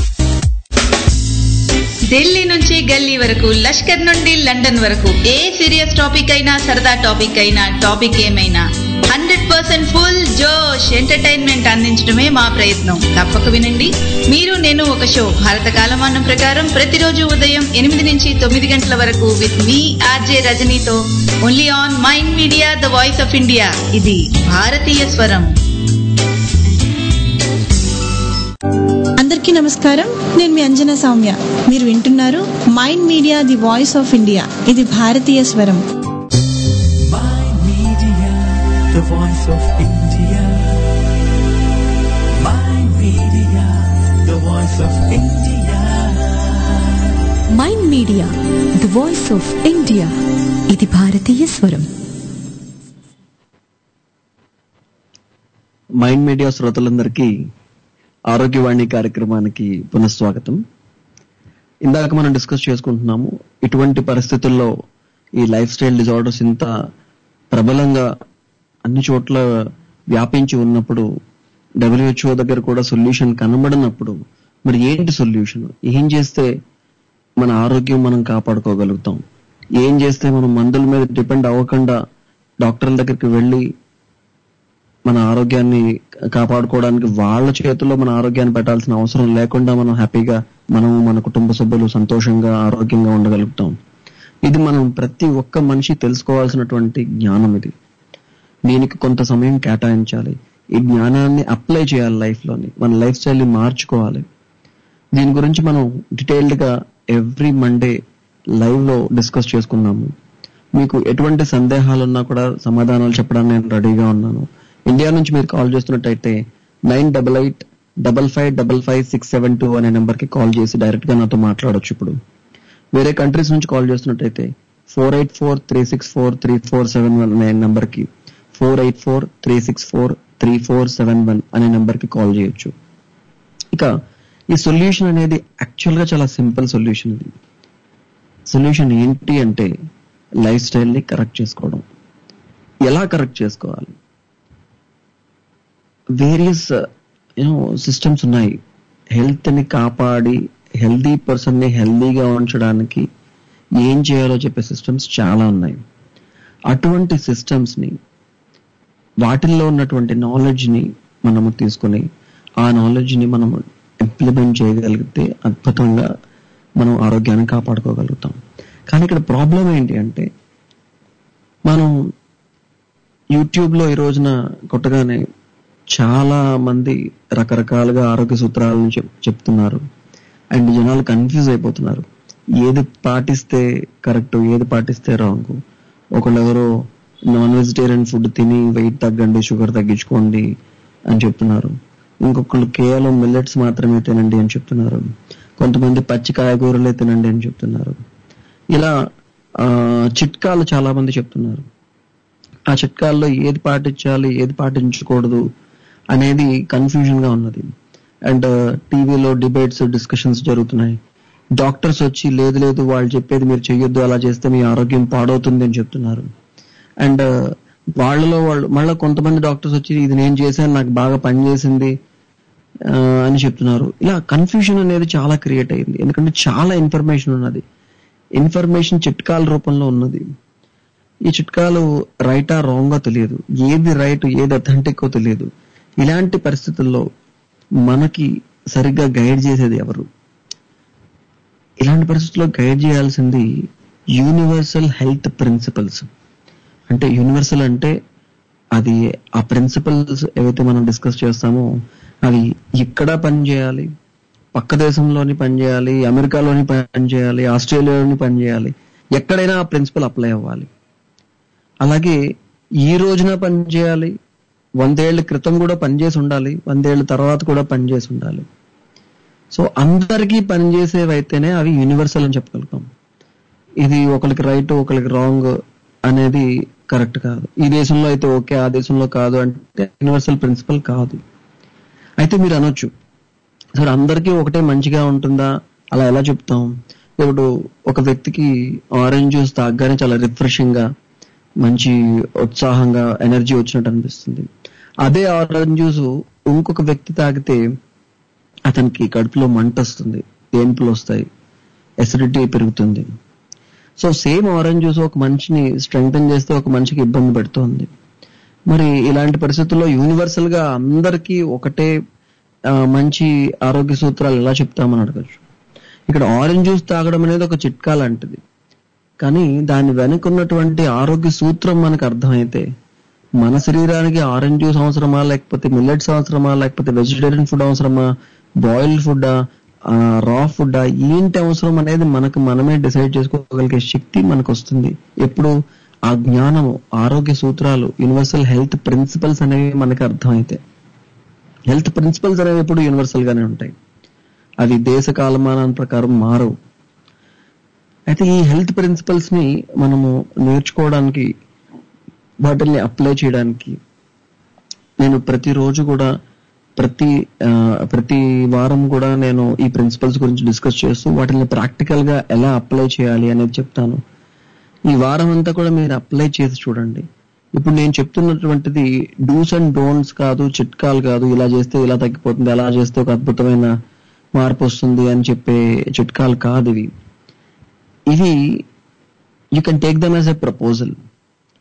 ఢిల్లీ నుంచి గల్లీ వరకు లష్కర్ నుండి లండన్ వరకు ఏ సీరియస్ టాపిక్ అయినా సరదా టాపిక్ అయినా టాపిక్ ఏమైనా హండ్రెడ్ పర్సెంట్ ఫుల్ జోష్ ఎంటర్టైన్మెంట్ అందించడమే మా ప్రయత్నం తప్పక వినండి మీరు నేను ఒక షో భారత కాలమానం ప్రకారం ప్రతిరోజు ఉదయం ఎనిమిది నుంచి తొమ్మిది గంటల వరకు విత్ మీ ఆర్జే రజనీతో only on Mind Media the voice of India ఇది భారతీయ స్వరం అందరికీ నమస్కారం నేను మీ అంజనా సౌమ్య మీరు వింటున్నారు Mind Media the voice of India ఇది భారతీయ స్వరం Mind Media, the voice of India. Mind Media, the voice of India. Mind Media the voice of India ఇది భారతీయ స్వరం మైండ్ మీడియా శ్రోతలందరికీ ఆరోగ్యవాణి కార్యక్రమానికి పునఃస్వాగతం ఇందాక మనం డిస్కస్ చేసుకుంటున్నాము ఇటువంటి పరిస్థితుల్లో ఈ లైఫ్ స్టైల్ డిజార్డర్స్ ఇంత ప్రబలంగా అన్ని చోట్ల వ్యాపించి ఉన్నప్పుడు డబ్ల్యూహెచ్ఓ దగ్గర కూడా సొల్యూషన్ కనబడినప్పుడు మరి ఏంటి సొల్యూషన్ ఏం చేస్తే మన ఆరోగ్యం మనం కాపాడుకోగలుగుతాం ఏం చేస్తే మనం మందుల మీద డిపెండ్ అవ్వకుండా డాక్టర్ల దగ్గరికి వెళ్ళి మన ఆరోగ్యాన్ని కాపాడుకోవడానికి వాళ్ళ చేతుల్లో మన ఆరోగ్యాన్ని పెట్టాల్సిన అవసరం లేకుండా మనం హ్యాపీగా మనం మన కుటుంబ సభ్యులు సంతోషంగా ఆరోగ్యంగా ఉండగలుగుతాం ఇది మనం ప్రతి ఒక్క మనిషి తెలుసుకోవాల్సినటువంటి జ్ఞానం ఇది దీనికి కొంత సమయం కేటాయించాలి ఈ జ్ఞానాన్ని అప్లై చేయాలి లైఫ్ లోని మన లైఫ్ స్టైల్ ని మార్చుకోవాలి దీని గురించి మనం డీటెయిల్డ్ గా ఎవ్రీ మండే లైవ్ లో డిస్కస్ చేసుకున్నాము మీకు ఎటువంటి సందేహాలు ఉన్నా కూడా సమాధానాలు చెప్పడానికి నేను రెడీగా ఉన్నాను ఇండియా నుంచి మీరు కాల్ చేస్తున్నట్టయితే nine double eight double five double five six seven two అనే నెంబర్ కి కాల్ చేసి డైరెక్ట్ గా నాతో మాట్లాడొచ్చు ఇప్పుడు వేరే కంట్రీస్ నుంచి కాల్ చేస్తున్నట్టయితే four eight four three six four three four seven one అనే నెంబర్ కి four eight four three six four three four seven one అనే నెంబర్ కి కాల్ చేయొచ్చు ఇక ఈ సొల్యూషన్ అనేది యాక్చువల్ గా చాలా సింపుల్ సొల్యూషన్ ఇది సొల్యూషన్ ఏంటి అంటే లైఫ్ స్టైల్ ని కరెక్ట్ చేసుకోవడం ఎలా కరెక్ట్ చేసుకోవాలి వేరియస్ యూనో సిస్టమ్స్ ఉన్నాయి హెల్త్ ని కాపాడి హెల్దీ పర్సన్ ని హెల్దీగా ఉంచడానికి ఏం చేయాలో చెప్పే సిస్టమ్స్ చాలా ఉన్నాయి అటువంటి సిస్టమ్స్ ని వాటిల్లో ఉన్నటువంటి నాలెడ్జ్ ని మనము తీసుకొని ఆ నాలెడ్జ్ ని మనము ఇంప్లిమెంట్ చేయగలిగితే అద్భుతంగా మనం ఆరోగ్యాన్ని కాపాడుకోగలుగుతాం కానీ ఇక్కడ ప్రాబ్లం ఏంటి అంటే మనం యూట్యూబ్ లో ఈ రోజున కొట్టగానే చాలా మంది రకరకాలుగా ఆరోగ్య సూత్రాలను చెప్- చెప్తున్నారు అండ్ జనాలు కన్ఫ్యూజ్ అయిపోతున్నారు ఏది పాటిస్తే కరెక్ట్ ఏది పాటిస్తే రాంగ్ ఒకళ్ళెవరో నాన్ వెజిటేరియన్ ఫుడ్ తిని వెయిట్ తగ్గండి షుగర్ తగ్గించుకోండి అని చెప్తున్నారు ఇంకొకళ్ళు కేవలం మిల్లెట్స్ మాత్రమే తినండి అని చెప్తున్నారు కొంతమంది పచ్చి కాయగూరలే తినండి అని చెప్తున్నారు ఇలా ఆ, చిట్కాలు చాలా మంది చెప్తున్నారు ఆ చిట్కాల్లో ఏది పాటించాలి ఏది పాటించకూడదు అనేది కన్ఫ్యూజన్ గా ఉన్నది అండ్ టీవీలో డిబేట్స్ డిస్కషన్స్ జరుగుతున్నాయి డాక్టర్స్ వచ్చి లేదు లేదు వాళ్ళు చెప్పేది మీరు చెయ్యొద్దు అలా చేస్తే మీ ఆరోగ్యం పాడవుతుంది అని చెప్తున్నారు అండ్ వాళ్ళలో వాళ్ళు మళ్ళీ కొంతమంది డాక్టర్స్ వచ్చి ఇది నేను చేశాను నాకు బాగా పనిచేసింది ఆ, అని చెప్తున్నారు ఇలా కన్ఫ్యూజన్ అనేది చాలా క్రియేట్ అయింది ఎందుకంటే చాలా ఇన్ఫర్మేషన్ ఉన్నది ఇన్ఫర్మేషన్ చిట్కాల రూపంలో ఉన్నది ఈ చిట్కాలు రైటా రాంగా తెలియదు ఏది రైట్ ఏది అథెంటిక్ తెలియదు ఇలాంటి పరిస్థితుల్లో మనకి సరిగ్గా గైడ్ చేసేది ఎవరు ఇలాంటి పరిస్థితుల్లో గైడ్ చేయాల్సింది యూనివర్సల్ హెల్త్ ప్రిన్సిపల్స్ అంటే యూనివర్సల్ అంటే అది ఆ ప్రిన్సిపల్స్ ఏవైతే మనం డిస్కస్ చేస్తామో అవి ఇక్కడ పనిచేయాలి పక్క దేశంలోని పనిచేయాలి అమెరికాలోని పనిచేయాలి ఆస్ట్రేలియాలోని పనిచేయాలి ఎక్కడైనా ఆ ప్రిన్సిపల్ అప్లై అవ్వాలి అలాగే ఈ రోజున పనిచేయాలి వందేళ్ల క్రితం కూడా పనిచేసి ఉండాలి వందేళ్ల తర్వాత కూడా పనిచేసి ఉండాలి సో అందరికీ పనిచేసేవైతేనే అవి యూనివర్సల్ అని చెప్పగలుగుతాం ఇది ఒకరికి రైట్ ఒకరికి రాంగ్ అనేది కరెక్ట్ కాదు ఈ దేశంలో అయితే ఓకే ఆ దేశంలో కాదు అంటే యూనివర్సల్ ప్రిన్సిపల్ కాదు అయితే మీరు అనొచ్చు సరే అందరికీ ఒకటే మంచిగా ఉంటుందా అలా ఎలా చెప్తాం ఇప్పుడు ఒక వ్యక్తికి ఆరెంజ్ జ్యూస్ తాగగానే చాలా రిఫ్రెషింగ్ గా మంచి ఉత్సాహంగా ఎనర్జీ వచ్చినట్టు అనిపిస్తుంది అదే ఆరెంజ్ జ్యూస్ ఇంకొక వ్యక్తి తాగితే అతనికి కడుపులో మంట వస్తుంది తేన్పులు వస్తాయి ఎసిడిటీ పెరుగుతుంది సో సేమ్ ఆరెంజ్ జ్యూస్ ఒక మనిషిని స్ట్రెంగ్తన్ చేస్తే ఒక మనిషికి ఇబ్బంది పెడుతోంది మరి ఇలాంటి పరిస్థితుల్లో యూనివర్సల్ గా అందరికీ ఒకటే ఆ, మంచి ఆరోగ్య సూత్రాలు ఎలా చెప్తామని అడగచ్చు ఇక్కడ ఆరెంజ్ జ్యూస్ తాగడం అనేది ఒక చిట్కా లాంటిది కానీ దాని వెనుక ఉన్నటువంటి ఆరోగ్య సూత్రం మనకు అర్థమైతే మన శరీరానికి ఆరెంజ్ జ్యూస్ అవసరమా లేకపోతే మిల్లెట్స్ అవసరమా లేకపోతే వెజిటేరియన్ ఫుడ్ అవసరమా బాయిల్డ్ ఫుడ్ రా ఫుడ్ ఏంటి అవసరం అనేది మనకు మనమే డిసైడ్ చేసుకోగలిగే శక్తి మనకు వస్తుంది ఎప్పుడు ఆ జ్ఞానము ఆరోగ్య సూత్రాలు యూనివర్సల్ హెల్త్ ప్రిన్సిపల్స్ అనేవి మనకు అర్థమైతే హెల్త్ ప్రిన్సిపల్స్ అనేవి ఎప్పుడు యూనివర్సల్ గానే ఉంటాయి అవి దేశ కాలమానం ప్రకారం మారవు అయితే ఈ హెల్త్ ప్రిన్సిపల్స్ ని మనము నేర్చుకోవడానికి వాటిని అప్లై చేయడానికి నేను ప్రతిరోజు కూడా ప్రతి ఆ, ప్రతి వారం కూడా నేను ఈ ప్రిన్సిపల్స్ గురించి డిస్కస్ చేస్తూ వాటిని ప్రాక్టికల్ గా ఎలా అప్లై చేయాలి అనేది చెప్తాను ఈ వారం అంతా కూడా మీరు అప్లై చేసి చూడండి ఇప్పుడు నేను చెప్తున్నటువంటిది డూస్ అండ్ డోంట్స్ కాదు చిట్కాలు కాదు ఇలా చేస్తే ఇలా తగ్గిపోతుంది అలా చేస్తే ఒక అద్భుతమైన మార్పు వస్తుంది అని చెప్పే చిట్కాలు కాదు ఇవి ఇవి you can take them as a proposal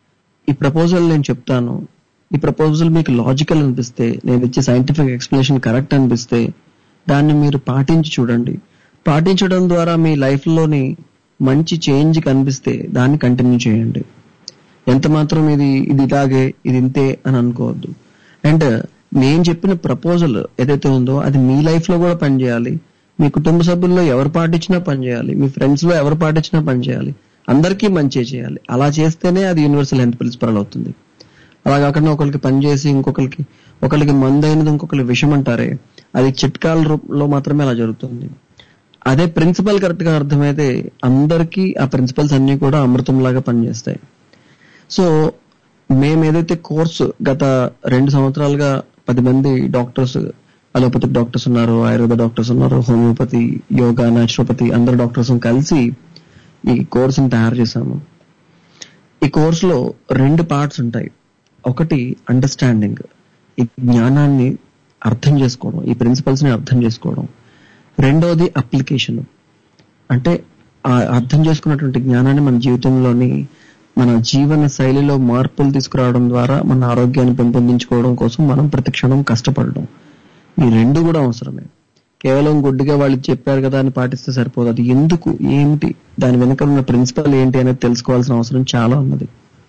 ఈ ప్రపోజల్ నేను చెప్తాను ఈ ప్రపోజల్ మీకు లాజికల్ అనిపిస్తే నేను ఇచ్చే సైంటిఫిక్ ఎక్స్ప్లెనేషన్ కరెక్ట్ అనిపిస్తే దాన్ని మీరు పాటించి చూడండి పాటించడం ద్వారా మీ లైఫ్ లోని మంచి చేంజ్ కనిపిస్తే దాన్ని కంటిన్యూ చేయండి ఎంత మాత్రం ఇది ఇది ఇలాగే ఇది ఇంతే అని అనుకోవద్దు అండ్ నేను చెప్పిన ప్రపోజల్ ఏదైతే ఉందో అది మీ లైఫ్ లో కూడా పనిచేయాలి మీ కుటుంబ సభ్యుల్లో ఎవరు పాటించినా పనిచేయాలి మీ ఫ్రెండ్స్ లో ఎవరు పాటించినా పనిచేయాలి అందరికీ మంచి చేయాలి అలా చేస్తేనే అది యూనివర్సల్ హెల్త్ ప్రిన్సిపల్ అవుతుంది అలా కాకుండా ఒకరికి పని చేసి ఇంకొకరికి ఒకరికి మందు అయినది ఇంకొకరికి విషం అంటారే అది చిట్కాల రూపంలో మాత్రమే అలా జరుగుతుంది అదే ప్రిన్సిపల్ కరెక్ట్ గా అర్థమైతే అందరికీ ఆ ప్రిన్సిపల్స్ అన్ని కూడా అమృతం లాగా పనిచేస్తాయి సో మేము ఏదైతే కోర్సు గత రెండు సంవత్సరాలుగా పది మంది డాక్టర్స్ అలోపతిక్ డాక్టర్స్ ఉన్నారు ఆయుర్వేద డాక్టర్స్ ఉన్నారు హోమియోపతి యోగా నాచురోపతి అందరు డాక్టర్స్ కలిసి ఈ కోర్సుని తయారు చేశాము ఈ కోర్సులో రెండు పార్ట్స్ ఉంటాయి ఒకటి అండర్స్టాండింగ్ ఈ జ్ఞానాన్ని అర్థం చేసుకోవడం ఈ ప్రిన్సిపల్స్ ని అర్థం చేసుకోవడం రెండోది అప్లికేషన్ అంటే ఆ అర్థం చేసుకున్నటువంటి జ్ఞానాన్ని మన జీవితంలోని మన జీవన శైలిలో మార్పులు తీసుకురావడం ద్వారా మన ఆరోగ్యాన్ని పెంపొందించుకోవడం కోసం మనం ప్రతి క్షణం కష్టపడడం ఈ రెండు కూడా అవసరమే కేవలం గుడ్డిగా వాళ్ళు చెప్పారు కదా అని పాటిస్తే సరిపోదు అది ఎందుకు ఏమిటి దాని వెనుక ఉన్న ప్రిన్సిపల్ ఏంటి అనేది తెలుసుకోవాల్సిన అవసరం చాలా ఉన్నది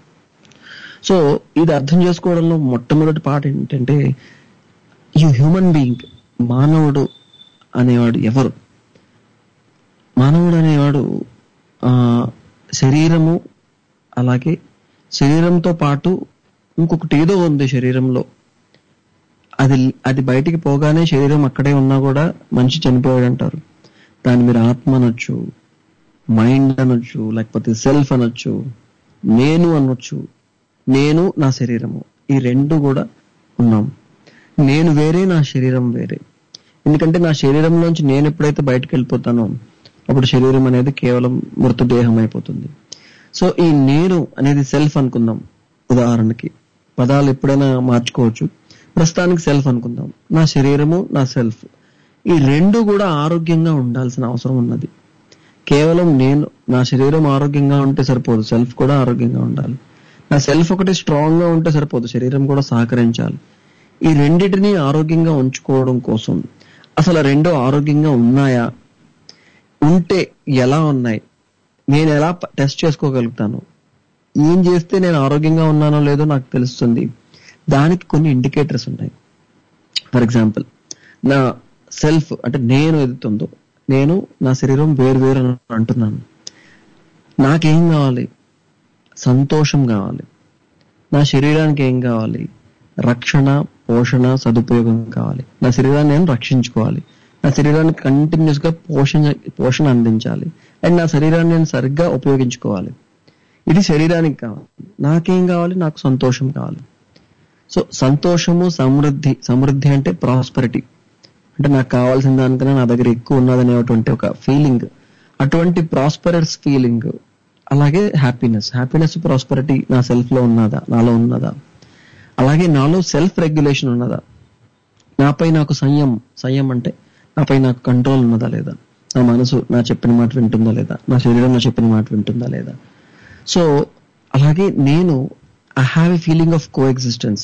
సో ఇది అర్థం చేసుకోవడంలో మొట్టమొదటి పాట ఏంటంటే ఈ హ్యూమన్ బీయింగ్ మానవుడు అనేవాడు ఎవరు మానవుడు అనేవాడు ఆ శరీరము అలాగే శరీరంతో పాటు ఇంకొకటి ఏదో ఉంది శరీరంలో అది అది బయటికి పోగానే శరీరం అక్కడే ఉన్నా కూడా మనిషి చనిపోయాడు అంటారు దాన్ని మీరు ఆత్మ అనొచ్చు మైండ్ అనొచ్చు లేకపోతే సెల్ఫ్ అనొచ్చు నేను అనొచ్చు నేను నా శరీరము ఈ రెండు కూడా ఉన్నాం నేను వేరే నా శరీరం వేరే ఎందుకంటే నా శరీరంలోంచి నేను ఎప్పుడైతే బయటకు వెళ్ళిపోతానో అప్పుడు శరీరం అనేది కేవలం మృతదేహం అయిపోతుంది సో ఈ నేను అనేది సెల్ఫ్ అనుకుందాం ఉదాహరణకి పదాలు ఎప్పుడైనా మార్చుకోవచ్చు ప్రస్తుతానికి సెల్ఫ్ అనుకుందాం నా శరీరము నా సెల్ఫ్ ఈ రెండు కూడా ఆరోగ్యంగా ఉండాల్సిన అవసరం ఉన్నది కేవలం నేను నా శరీరం ఆరోగ్యంగా ఉంటే సరిపోదు సెల్ఫ్ కూడా ఆరోగ్యంగా ఉండాలి నా సెల్ఫ్ ఒకటి స్ట్రాంగ్ గా ఉంటే సరిపోదు శరీరం కూడా సహకరించాలి ఈ రెండిటిని ఆరోగ్యంగా ఉంచుకోవడం కోసం అసలు ఆ రెండు ఆరోగ్యంగా ఉన్నాయా ఉంటే ఎలా ఉన్నాయి నేను ఎలా టెస్ట్ చేసుకోగలుగుతాను ఏం చేస్తే నేను ఆరోగ్యంగా ఉన్నానో లేదో నాకు తెలుస్తుంది దానికి కొన్ని ఇండికేటర్స్ ఉన్నాయి ఫర్ ఎగ్జాంపుల్ నా సెల్ఫ్ అంటే నేను ఏదైతుందో నేను నా శరీరం వేరు వేరు అని అంటున్నాను నాకేం కావాలి సంతోషం కావాలి నా శరీరానికి ఏం కావాలి రక్షణ పోషణ సదుపయోగం కావాలి నా శరీరాన్ని నేను రక్షించుకోవాలి నా శరీరానికి కంటిన్యూస్ గా పోషణ పోషణ అందించాలి అండ్ నా శరీరాన్ని నేను సరిగ్గా ఉపయోగించుకోవాలి ఇది శరీరానికి కావాలి నాకేం కావాలి నాకు సంతోషం కావాలి సో సంతోషము సమృద్ధి సమృద్ధి అంటే ప్రాస్పరిటీ అంటే నాకు కావాల్సిన దానికన్నా నా దగ్గర ఎక్కువ ఉన్నదనేటువంటి ఒక ఫీలింగ్ అటువంటి ప్రాస్పరస్ ఫీలింగ్ అలాగే హ్యాపీనెస్ హ్యాపీనెస్ ప్రాస్పరిటీ నా సెల్ఫ్ లో ఉన్నదా నాలో ఉన్నదా అలాగే నాలో సెల్ఫ్ రెగ్యులేషన్ ఉన్నదా నాపై నాకు సంయం సంయం అంటే నాపై నాకు కంట్రోల్ ఉన్నదా లేదా నా మనసు నా చెప్పిన మాట వింటుందా లేదా నా శరీరం నా చెప్పిన మాట వింటుందా లేదా సో అలాగే నేను I have a feeling of coexistence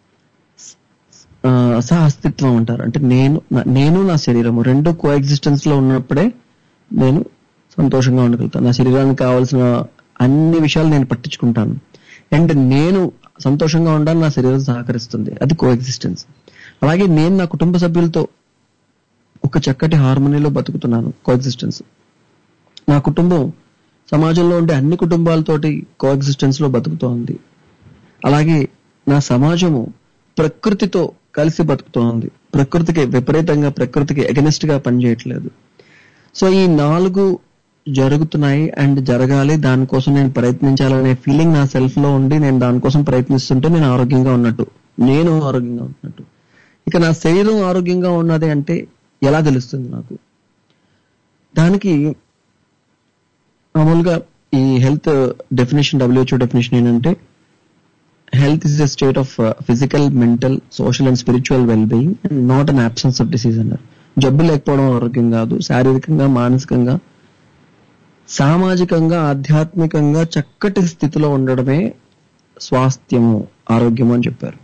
సహ అస్తిత్వం అంటారు అంటే నేను నా- నేను నా శరీరము రెండు కో ఎగ్జిస్టెన్స్ లో ఉన్నప్పుడే నేను సంతోషంగా ఉండగలుగుతాను నా శరీరానికి కావాల్సిన అన్ని విషయాలు నేను పట్టించుకుంటాను అండ్ నేను సంతోషంగా ఉండాలని నా శరీరం సహకరిస్తుంది అది కో ఎగ్జిస్టెన్స్ అలాగే నేను నా కుటుంబ సభ్యులతో ఒక చక్కటి హార్మోనీలో బతుకుతున్నాను కో ఎగ్జిస్టెన్స్ నా కుటుంబం సమాజంలో ఉండే అన్ని కుటుంబాలతోటి కో ఎగ్జిస్టెన్స్ లో బతుకుతోంది అలాగే నా సమాజము ప్రకృతితో కలిసి బతుకుతోంది ప్రకృతికి విపరీతంగా ప్రకృతికి ఎగనెస్ట్ గా పనిచేయట్లేదు సో ఈ నాలుగు జరుగుతున్నాయి అండ్ జరగాలి దానికోసం నేను ప్రయత్నించాలనే ఫీలింగ్ నా సెల్ఫ్ లో ఉండి నేను దానికోసం ప్రయత్నిస్తుంటే నేను ఆరోగ్యంగా ఉన్నట్టు నేను ఆరోగ్యంగా ఉన్నట్టు ఇక నా శరీరం ఆరోగ్యంగా ఉన్నది అంటే ఎలా తెలుస్తుంది నాకు దానికి మామూలుగా ఈ హెల్త్ డెఫినేషన్ డబ్ల్యూహెచ్ఓ డెఫినేషన్ ఏంటంటే health is a state of physical mental social and spiritual well being and not an absence of disease అన్నారు జబ్బు లేకపోవడం ఆరోగ్యం కాదు శారీరకంగా మానసికంగా సామాజికంగా ఆధ్యాత్మికంగా చక్కటి స్థితిలో ఉండడమే స్వాస్థ్యము ఆరోగ్యము అని చెప్పారు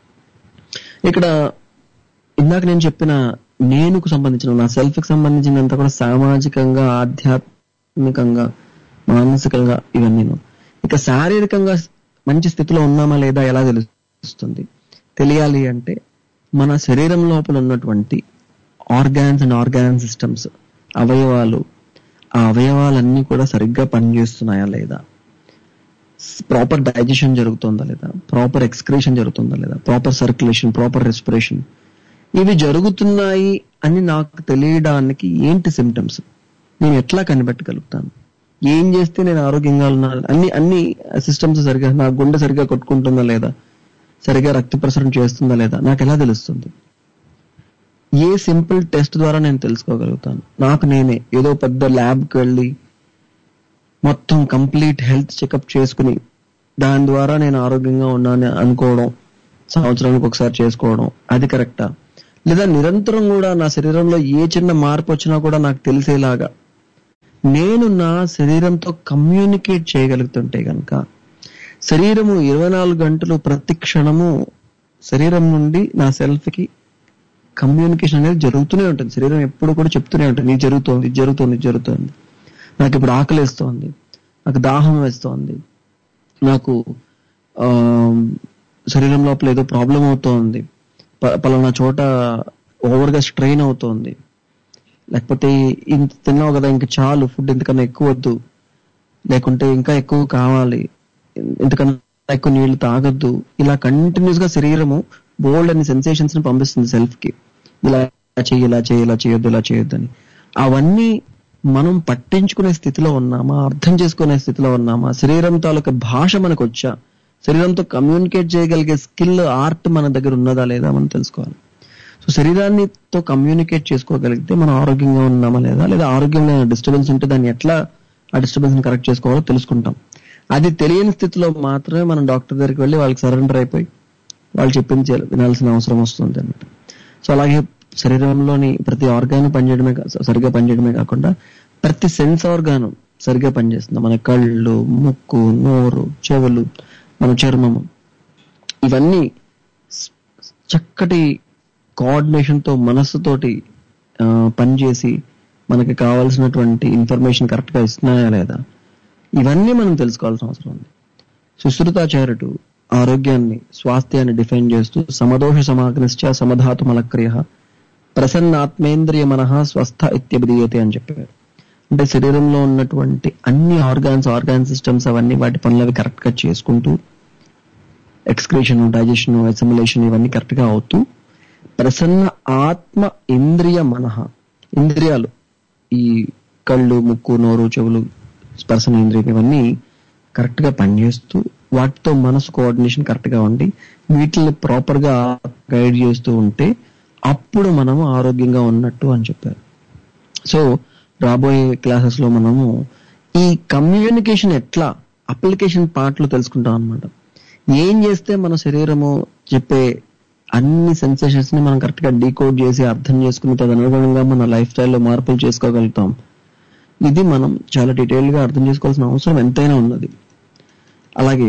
ఇక్కడ ఇందాక నేను చెప్పిన నేనుకు సంబంధించిన నా సెల్ఫ్ కి సంబంధించినంత కూడా సామాజికంగా ఆధ్యాత్మికంగా మానసికంగా ఇవన్నీ ఇక శారీరకంగా మంచి స్థితిలో ఉన్నామా లేదా ఎలా తెలుస్తుంది తెలియాలి అంటే మన శరీరం లోపల ఉన్నటువంటి ఆర్గాన్స్ అండ్ ఆర్గాన్ సిస్టమ్స్ అవయవాలు ఆ అవయవాలన్నీ కూడా సరిగ్గా పనిచేస్తున్నాయా లేదా ప్రాపర్ డైజెషన్ జరుగుతుందా లేదా ప్రాపర్ ఎక్స్క్రేషన్ జరుగుతుందా లేదా ప్రాపర్ సర్క్యులేషన్ ప్రాపర్ రెస్పిరేషన్ ఇవి జరుగుతున్నాయి అని నాకు తెలియడానికి ఏంటి సిమ్టమ్స్ నేను ఎట్లా కనిపెట్టగలుగుతాను ఏం చేస్తే నేను ఆరోగ్యంగా ఉన్నాను అన్ని అన్ని సిస్టమ్స్ సరిగా నా గుండె సరిగా కొట్టుకుంటుందా లేదా సరిగా రక్త ప్రసరణ చేస్తుందా లేదా నాకు ఎలా తెలుస్తుంది ఏ సింపుల్ టెస్ట్ ద్వారా నేను తెలుసుకోగలుగుతాను నాకు నేనే ఏదో పెద్ద ల్యాబ్కి వెళ్ళి మొత్తం కంప్లీట్ హెల్త్ చెకప్ చేసుకుని దాని ద్వారా నేను ఆరోగ్యంగా ఉన్నాను అనుకోవడం సంవత్సరానికి ఒకసారి చేసుకోవడం అది కరెక్టా లేదా నిరంతరం కూడా నా శరీరంలో ఏ చిన్న మార్పు వచ్చినా కూడా నాకు తెలిసేలాగా నేను నా శరీరంతో కమ్యూనికేట్ చేయగలుగుతుంటే గనక శరీరము ఇరవై నాలుగు గంటలు ప్రతి క్షణము శరీరం నుండి నా సెల్ఫ్ కి కమ్యూనికేషన్ అనేది జరుగుతూనే ఉంటుంది శరీరం ఎప్పుడు కూడా చెప్తూనే ఉంటుంది ఇది జరుగుతోంది ఇది జరుగుతోంది ఇది జరుగుతోంది నాకు ఇప్పుడు ఆకలిస్తోంది నాకు దాహం వేస్తోంది నాకు ఆ, శరీరం లోపల ఏదో ప్రాబ్లం అవుతోంది ప- పలానా చోట ఓవర్ గా స్ట్రెయిన్ అవుతోంది లేకపోతే ఇంత తిన్నావు కదా ఇంక చాలు ఫుడ్ ఇంతకన్నా ఎక్కువ వద్దు లేకుంటే ఇంకా ఎక్కువ కావాలి ఇంతకన్నా ఎక్కువ నీళ్లు తాగొద్దు ఇలా కంటిన్యూస్ గా శరీరము బోల్డ్ అనే సెన్సేషన్స్ ని పంపిస్తుంది సెల్ఫ్ కి ఇలా చెయ్యి ఇలా చేయి ఇలా చేయొద్దు ఇలా చేయొద్దు అని అవన్నీ మనం పట్టించుకునే స్థితిలో ఉన్నామా అర్థం చేసుకునే స్థితిలో ఉన్నామా శరీరం తాలూకా భాష మనకు వచ్చా శరీరంతో కమ్యూనికేట్ చేయగలిగే స్కిల్ ఆర్ట్ మన దగ్గర ఉన్నదా లేదా మనం తెలుసుకోవాలి సో శరీరాన్నితో కమ్యూనికేట్ చేసుకోగలిగితే మనం ఆరోగ్యంగా ఉన్నామా లేదా లేదా ఆరోగ్యంలో డిస్టర్బెన్స్ ఉంటే దాన్ని ఎట్లా ఆ డిస్టర్బెన్స్ ని కరెక్ట్ చేసుకోవాలో తెలుసుకుంటాం అది తెలియని స్థితిలో మాత్రమే మనం డాక్టర్ దగ్గరికి వెళ్ళి వాళ్ళకి సరెండర్ అయిపోయి వాళ్ళు చెప్పింది చేయాలి- వినాల్సిన అవసరం వస్తుంది అనమాట సో అలాగే శరీరంలోని ప్రతి ఆర్గాన్ పనిచేయడమే కా- సరిగ్గా పనిచేయడమే కాకుండా ప్రతి సెన్స్ ఆర్గాను సరిగ్గా పనిచేస్తుంది మన కళ్ళు ముక్కు నోరు చెవులు మన చర్మము ఇవన్నీ స్- చక్కటి కోఆర్డినేషన్ తో మనస్సుతోటి ఆ, పనిచేసి మనకి కావాల్సినటువంటి ఇన్ఫర్మేషన్ కరెక్ట్ గా ఇస్తున్నాయా లేదా ఇవన్నీ మనం తెలుసుకోవాల్సిన అవసరం ఉంది సుశ్రుతాచార్యుడు ఆరోగ్యాన్ని స్వాస్థ్యాన్ని డిఫైన్ చేస్తూ సమదోష సమాగ్నిశ్చ సమధాతు మలక్రియ ప్రసన్నాత్మేంద్రియ మనః స్వస్థ ఇత్యభిధీయతే అని చెప్పారు అంటే శరీరంలో ఉన్నటువంటి అన్ని ఆర్గాన్స్ ఆర్గాన్ సిస్టమ్స్ అవన్నీ వాటి పనులు అవి కరెక్ట్ గా చేసుకుంటూ ఎక్స్క్రేషన్ డైజెషన్ అసిమిలేషన్ ఇవన్నీ కరెక్ట్ గా అవుతూ ప్రసన్న ఆత్మ ఇంద్రియ మనః ఇంద్రియాలు ఈ కళ్ళు ముక్కు నోరు చెవులు స్పర్శన ఇంద్రియం ఇవన్నీ కరెక్ట్ గా పనిచేస్తూ వాటితో మనసు కోఆర్డినేషన్ కరెక్ట్ గా ఉండి వీటిని ప్రాపర్ గా గైడ్ చేస్తూ ఉంటే అప్పుడు మనము ఆరోగ్యంగా ఉన్నట్టు అని చెప్పారు సో రాబోయే క్లాసెస్ లో మనము ఈ కమ్యూనికేషన్ ఎట్లా అప్లికేషన్ పార్ట్ లో తెలుసుకుంటాం అనమాట ఏం చేస్తే మన శరీరము చెప్పే అన్ని సెన్సేషన్స్ ని మనం కరెక్ట్ గా డీకోడ్ చేసి అర్థం చేసుకుని తదనుగుణంగా మన లైఫ్ స్టైల్లో మార్పులు చేసుకోగలుగుతాం ఇది మనం చాలా డీటెయిల్ గా అర్థం చేసుకోవాల్సిన అవసరం ఎంతైనా ఉన్నది అలాగే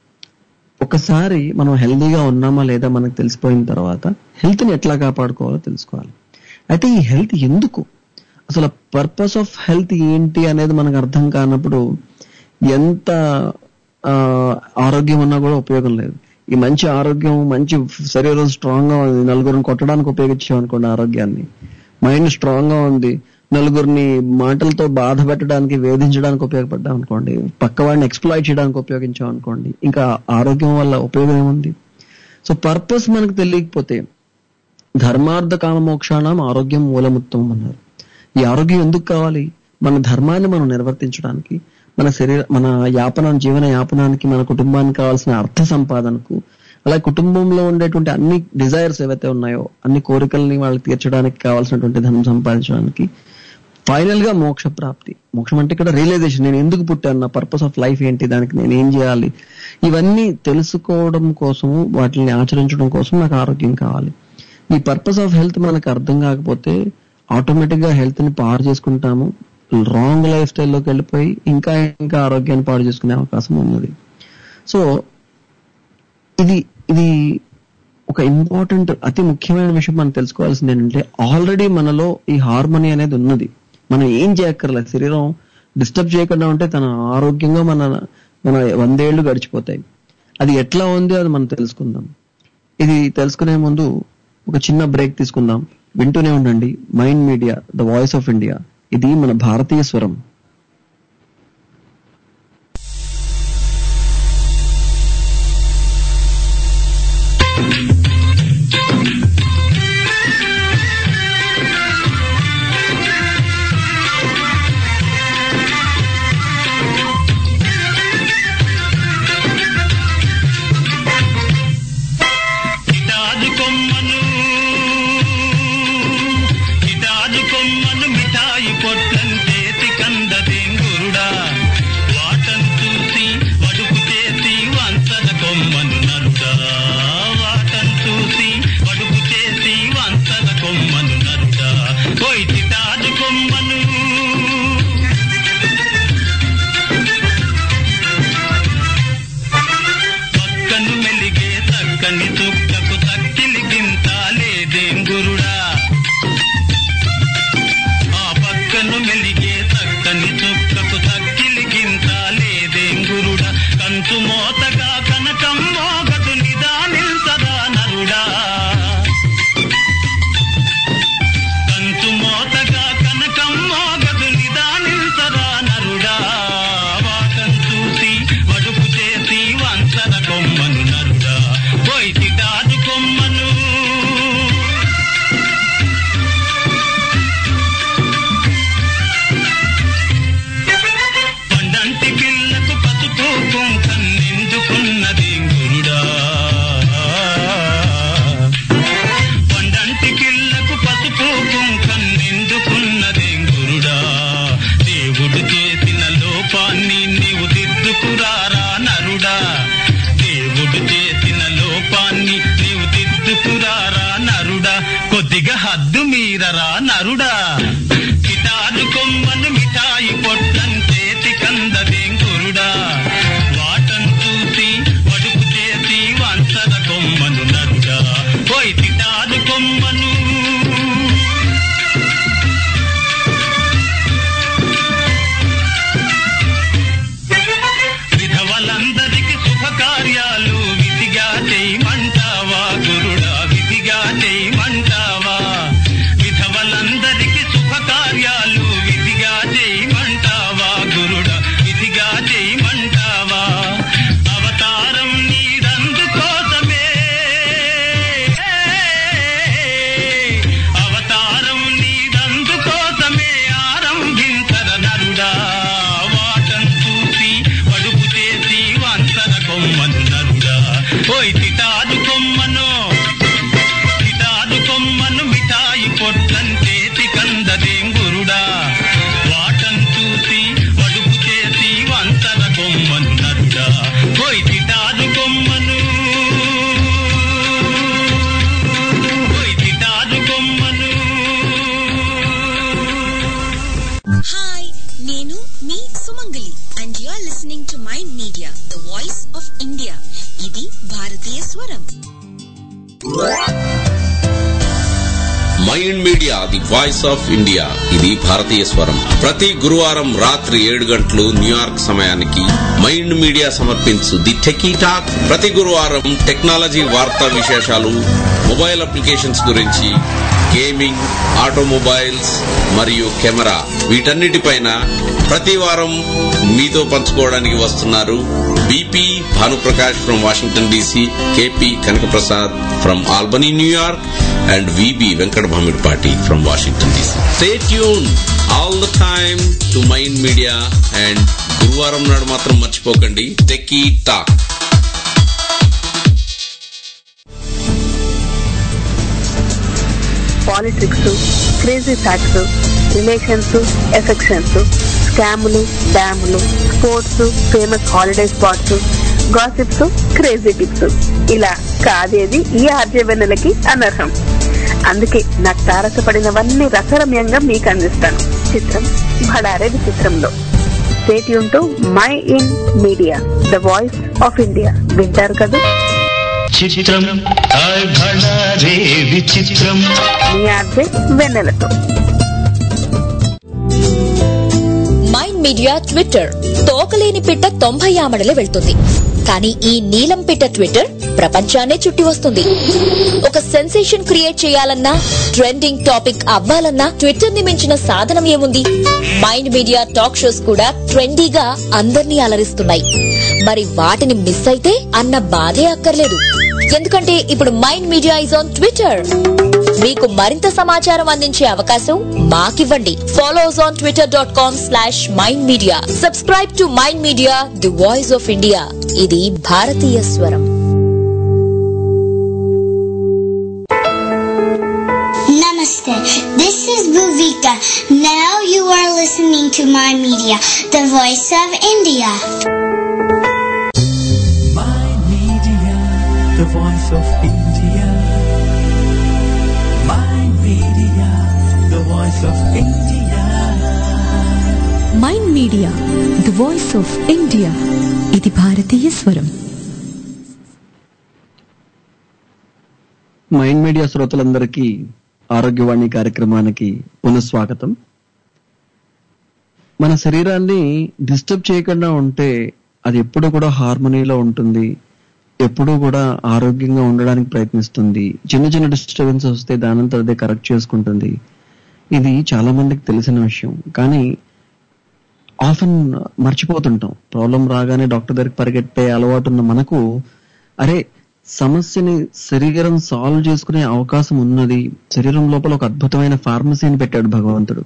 ఒకసారి మనం హెల్దీగా ఉన్నామా లేదా మనకు తెలిసిపోయిన తర్వాత హెల్త్ ని ఎట్లా కాపాడుకోవాలో తెలుసుకోవాలి అయితే ఈ హెల్త్ ఎందుకు అసలు పర్పస్ ఆఫ్ హెల్త్ ఏంటి అనేది మనకు అర్థం కానప్పుడు ఎంత ఆ, ఆరోగ్యం ఉన్నా కూడా ఉపయోగం లేదు ఈ మంచి ఆరోగ్యం మంచి శరీరం స్ట్రాంగ్ గా ఉంది నలుగురిని కొట్టడానికి ఉపయోగించాం అనుకోండి ఆరోగ్యాన్ని మైండ్ స్ట్రాంగ్ గా ఉంది నలుగురిని మాటలతో బాధ పెట్టడానికి వేధించడానికి ఉపయోగపడ్డాం అనుకోండి పక్క వాడిని ఎక్స్ప్లాయిట్ చేయడానికి ఉపయోగించాం అనుకోండి ఇంకా ఆరోగ్యం వల్ల ఉపయోగం ఏముంది సో పర్పస్ మనకు తెలియకపోతే ధర్మార్థ కామ మోక్షాణం ఆరోగ్యం మూలముత్తం అన్నారు ఈ ఆరోగ్యం ఎందుకు కావాలి మన ధర్మాన్ని మనం నిర్వర్తించడానికి మన శరీర మన యాపన జీవన యాపనానికి మన కుటుంబానికి కావాల్సిన అర్థ సంపాదనకు అలా కుటుంబంలో ఉండేటువంటి అన్ని డిజైర్స్ ఏవైతే ఉన్నాయో అన్ని కోరికల్ని వాళ్ళకి తీర్చడానికి కావాల్సినటువంటి ధనం సంపాదించడానికి ఫైనల్ గా మోక్ష ప్రాప్తి మోక్షం అంటే ఇక్కడ రియలైజేషన్ నేను ఎందుకు పుట్టాను నా పర్పస్ ఆఫ్ లైఫ్ ఏంటి దానికి నేను ఏం చేయాలి ఇవన్నీ తెలుసుకోవడం కోసము వాటిని ఆచరించడం కోసం నాకు ఆరోగ్యం కావాలి ఈ పర్పస్ ఆఫ్ హెల్త్ మనకు అర్థం కాకపోతే ఆటోమేటిక్ గా హెల్త్ ని పాడు చేసుకుంటాము రాంగ్ లైఫ్ స్టైల్లోకి వెళ్ళిపోయి ఇంకా ఇంకా ఆరోగ్యాన్ని పాడు చేసుకునే అవకాశం ఉన్నది సో ఇది ఇది ఒక ఇంపార్టెంట్ అతి ముఖ్యమైన విషయం మనం తెలుసుకోవాల్సింది ఏంటంటే ఆల్రెడీ మనలో ఈ హార్మోని అనేది ఉన్నది మనం ఏం చేయక్కర్లేదు శరీరం డిస్టర్బ్ చేయకుండా ఉంటే తన ఆరోగ్యంగా మన మన వందేళ్లు గడిచిపోతాయి అది ఎట్లా ఉంది అది మనం తెలుసుకుందాం ఇది తెలుసుకునే ముందు ఒక చిన్న బ్రేక్ తీసుకుందాం వింటూనే ఉండండి Mind Media the voice of India ఇది మన భారతీయ స్వరం కిటారు కొమ్మను కిటారు కొమ్మను మిఠాయి పొట్టంచేతి కందదేంగురుడా వాటం చూసి వడుకు చేసి వంచన కొమ్మను నరుడా వాటం చూసి వడుకు చేసి వంచన కొమ్మను నరుడా పోయి కిటారు కొమ్మను పక్కను మెలిగే చక్కని చుక్కకు తక్కిలి గింత లేదేం గురుడా ఆ పక్కను మెలిగే చక్కని చుక్కకు తక్కిలి గింత లేదేం గురుడా కంచు మోతగా కనకం మోగదు నిదానిల్సదా నరుడా కంచు మోతగా కనకం మోగదు నిదానిల్సదా నరుడా వాటం చూసి వడుపు చేసి వంచన కొమ్మను నరుడా పోయి తిటాదు కొమ్మను పండంటి పిల్లకు పసుపు కుంకన్నెందుకున్నది గురుడా పండంటి పిల్లకు పసుపు కుంకన్నెందుకున్నది గురుడా దేవుడు చేసిన లోపాన్ని నీవు దిద్దుకురారా నరుడా దేవుడు చేసిన లోపాన్ని నీవు దిద్దుకురారా నరుడా కొద్దిగా హద్దు మీరరా నరుడా కిటారు కొమ్మను మిఠాయి పొట్టం చేతి కందదేం గురుడా వాటం చూసి వడుకు చేసి వంచద కొమ్మను నరుడా పోయి తిటారు కొమ్మను విధవలందరికి శుభకార్యాలు విధిగా చేయమంటావా గురుడా విధిగా చేయమంటావా విధవలందరికి శుభకార్యాలు విధిగా చేయమంటావా గురుడా విధిగా చేయమంటావా అవతారం నీదందు కోసమే అవతారం నీదందు కోసమే ఆరంభించర నరుడా వాటం చూసి వడుపు చేసి వంచన కొమ్మను నరుడా ఓయ్ తిటాదు కొమ్మను తిటాదు కొమ్మను మిఠాయి పొట్లం చేతి కందదేం గురుడా వాటం చూసి వడుపు చేసి వంచన కొమ్మను నరుడా ఓయ్ తిటాదు కొమ్మను ఓయ్ తిటాదు కొమ్మను హాయ్ నేను మీ Sumangali and you are listening to mind Media the voice of India ఇది భారతీయ స్వరం Mind Media the voice of India ఇది భారతీయ స్వరం ప్రతి గురువారం రాత్రి ఏడు గంటలు న్యూయార్క్ సమయానికి మైండ్ మీడియా సమర్పించు ది టెకీ టాక్ ప్రతి గురువారం టెక్నాలజీ వార్తా విశేషాలు మొబైల్ అప్లికేషన్స్ గురించి గేమింగ్ ఆటోమొబైల్స్ మరియు కెమెరా వీటన్నిటిపైన ప్రతి వారం మీతో పంచుకోవడానికి వస్తున్నారు BP Bhanuprakash from Washington DC KP Kanakaprasad from Albany New York and VB Venkata Bhamidipati from Washington DC stay tune all the time to mind media and గురువారం నాడు మాత్రం మర్చిపోకండి techie talk politics crazy facts relations affections స్కాములు డ్యాములు sports famous holiday spots gossips crazy tips ఇలా కాదేది ఈ ఆర్జవెన్నెలకి అనర్హం అందుకే నాకు తారసపడినవన్నీ రసరమ్యంగా మీకు అందిస్తాను చిత్రం భడారే విచిత్రంలో stay tuned to Mind Media the voice of India వింటారు కదా చిత్రం హాయ్ భళా రే విచిత్రం మీ ఆర్జే వెన్నెలతో మైండ్ మీడియా ట్విట్టర్ తోకలేని పిట్ట తొంభై ఆమడలే వెళ్తుంది కానీ ఈ నీలం పిట్ట ట్విట్టర్ ప్రపంచాన్నే చుట్టి వస్తుంది ఒక సెన్సేషన్ క్రియేట్ చేయాలన్నా ట్రెండింగ్ టాపిక్ అవ్వాలన్నా ట్విట్టర్ ని మించిన సాధనం ఏముంది మైండ్ మీడియా టాక్ షోస్ కూడా ట్రెండీగా అందర్నీ అలరిస్తున్నాయి మరి వాటిని మిస్ అయితే అన్న బాధే అక్కర్లేదు ఎందుకంటే ఇప్పుడు Mind Media is on Twitter మీకు మరింత సమాచారం అందించే అవకాశం మాకివ్వండి follow us on Twitter dot com slash Mind Media subscribe to mind Media the voice of India ఇది భారతీయ స్వరం Namaste. This is Bhuvika. Now you are listening to my media, the voice of India. My media, the voice of India. My media, the voice of India. Mind Media the voice of India ఇది భారతీయ స్వరం మైండ్ మీడియా శ్రోతలందరికీ ఆరోగ్యవాణి కార్యక్రమానికి పునఃస్వాగతం మన శరీరాన్ని డిస్టర్బ్ చేయకుండా ఉంటే అది ఎప్పుడు కూడా హార్మోనీలో ఉంటుంది ఎప్పుడూ కూడా ఆరోగ్యంగా ఉండడానికి ప్రయత్నిస్తుంది చిన్న చిన్న డిస్టర్బెన్స్ వస్తే దానంతా అదే కరెక్ట్ చేసుకుంటుంది ఇది చాలా మందికి తెలిసిన విషయం కానీ ఆఫెన్ మర్చిపోతుంటాం ప్రాబ్లం రాగానే డాక్టర్ దగ్గరికి పరిగెట్టే అలవాటు ఉన్న మనకు అరే సమస్యని శరీరం సాల్వ్ చేసుకునే అవకాశం ఉన్నది శరీరం లోపల ఒక అద్భుతమైన ఫార్మసీని పెట్టాడు భగవంతుడు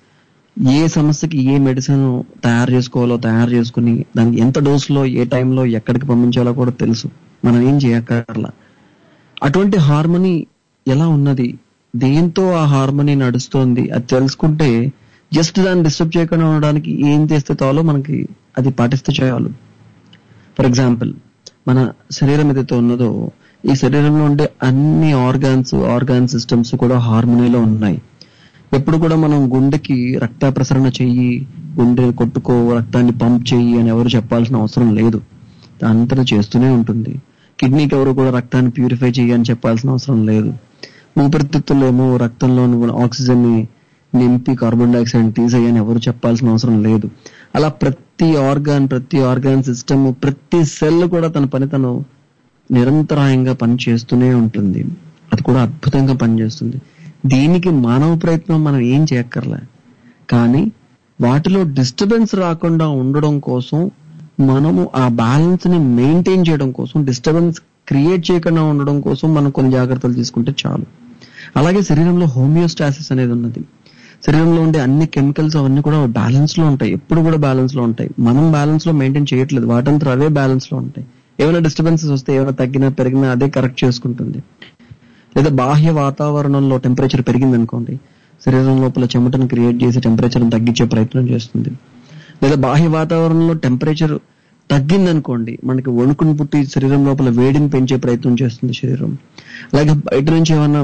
ఏ సమస్యకి ఏ మెడిసిన్ తయారు చేసుకోవాలో తయారు చేసుకుని దానికి ఎంత డోసులో ఏ టైంలో ఎక్కడికి పంపించాలో కూడా తెలుసు మనం ఏం చేయక్కర్లా అటువంటి హార్మనీ ఎలా ఉన్నది దేంతో ఆ హార్మనీ నడుస్తోంది అది తెలుసుకుంటే జస్ట్ దాన్ని డిస్టర్బ్ చేయకుండా ఉండడానికి ఏం చేస్తే చాలో మనకి అది పాటిస్తే చేయాలి ఫర్ ఎగ్జాంపుల్ మన శరీరం ఏదైతే ఉన్నదో ఈ శరీరంలో ఉండే అన్ని ఆర్గాన్స్ ఆర్గాన్ సిస్టమ్స్ కూడా హార్మోనీలో ఉన్నాయి ఎప్పుడు కూడా మనం గుండెకి రక్త ప్రసరణ చెయ్యి గుండె కొట్టుకో రక్తాన్ని పంప్ చెయ్యి అని ఎవరు చెప్పాల్సిన అవసరం లేదు అంతా చేస్తూనే ఉంటుంది కిడ్నీకి ఎవరు కూడా రక్తాన్ని ప్యూరిఫై చెయ్యి అని చెప్పాల్సిన అవసరం లేదు ఊపిరితిత్తుల్లో ఏమో రక్తంలో ఆక్సిజన్ ని నింపి కార్బన్ డైఆక్సైడ్ తీసేయని ఎవరు చెప్పాల్సిన అవసరం లేదు అలా ప్రతి ఆర్గాన్ ప్రతి ఆర్గాన్ సిస్టమ్ ప్రతి సెల్ కూడా తన పని తను నిరంతరాయంగా పని చేస్తూనే ఉంటుంది అది కూడా అద్భుతంగా పనిచేస్తుంది దీనికి మానవ ప్రయత్నం మనం ఏం చేయక్కర్లే కానీ వాటిలో డిస్టర్బెన్స్ రాకుండా ఉండడం కోసం మనము ఆ బ్యాలెన్స్ ని మెయింటైన్ చేయడం కోసం డిస్టర్బెన్స్ క్రియేట్ చేయకుండా ఉండడం కోసం మనం కొన్ని జాగ్రత్తలు తీసుకుంటే చాలు అలాగే శరీరంలో హోమియోస్టాసిస్ అనేది ఉన్నది శరీరంలో ఉండే అన్ని కెమికల్స్ అవన్నీ కూడా బ్యాలెన్స్ లో ఉంటాయి ఎప్పుడు కూడా బ్యాలెన్స్ లో ఉంటాయి మనం బ్యాలెన్స్ లో మెయింటైన్ చేయట్లేదు వాటంతా అవే బ్యాలెన్స్ లో ఉంటాయి ఏమైనా డిస్టర్బెన్సెస్ వస్తే ఏమైనా తగ్గినా పెరిగినా అదే కరెక్ట్ చేసుకుంటుంది లేదా బాహ్య వాతావరణంలో టెంపరేచర్ పెరిగింది అనుకోండి శరీరం లోపల చెమటను క్రియేట్ చేసి టెంపరేచర్ తగ్గించే ప్రయత్నం చేస్తుంది లేదా బాహ్య వాతావరణంలో టెంపరేచర్ తగ్గింది అనుకోండి మనకి వణుకుని పుట్టి శరీరం లోపల వేడిని పెంచే ప్రయత్నం చేస్తుంది శరీరం అలాగే బయట నుంచి ఏమన్నా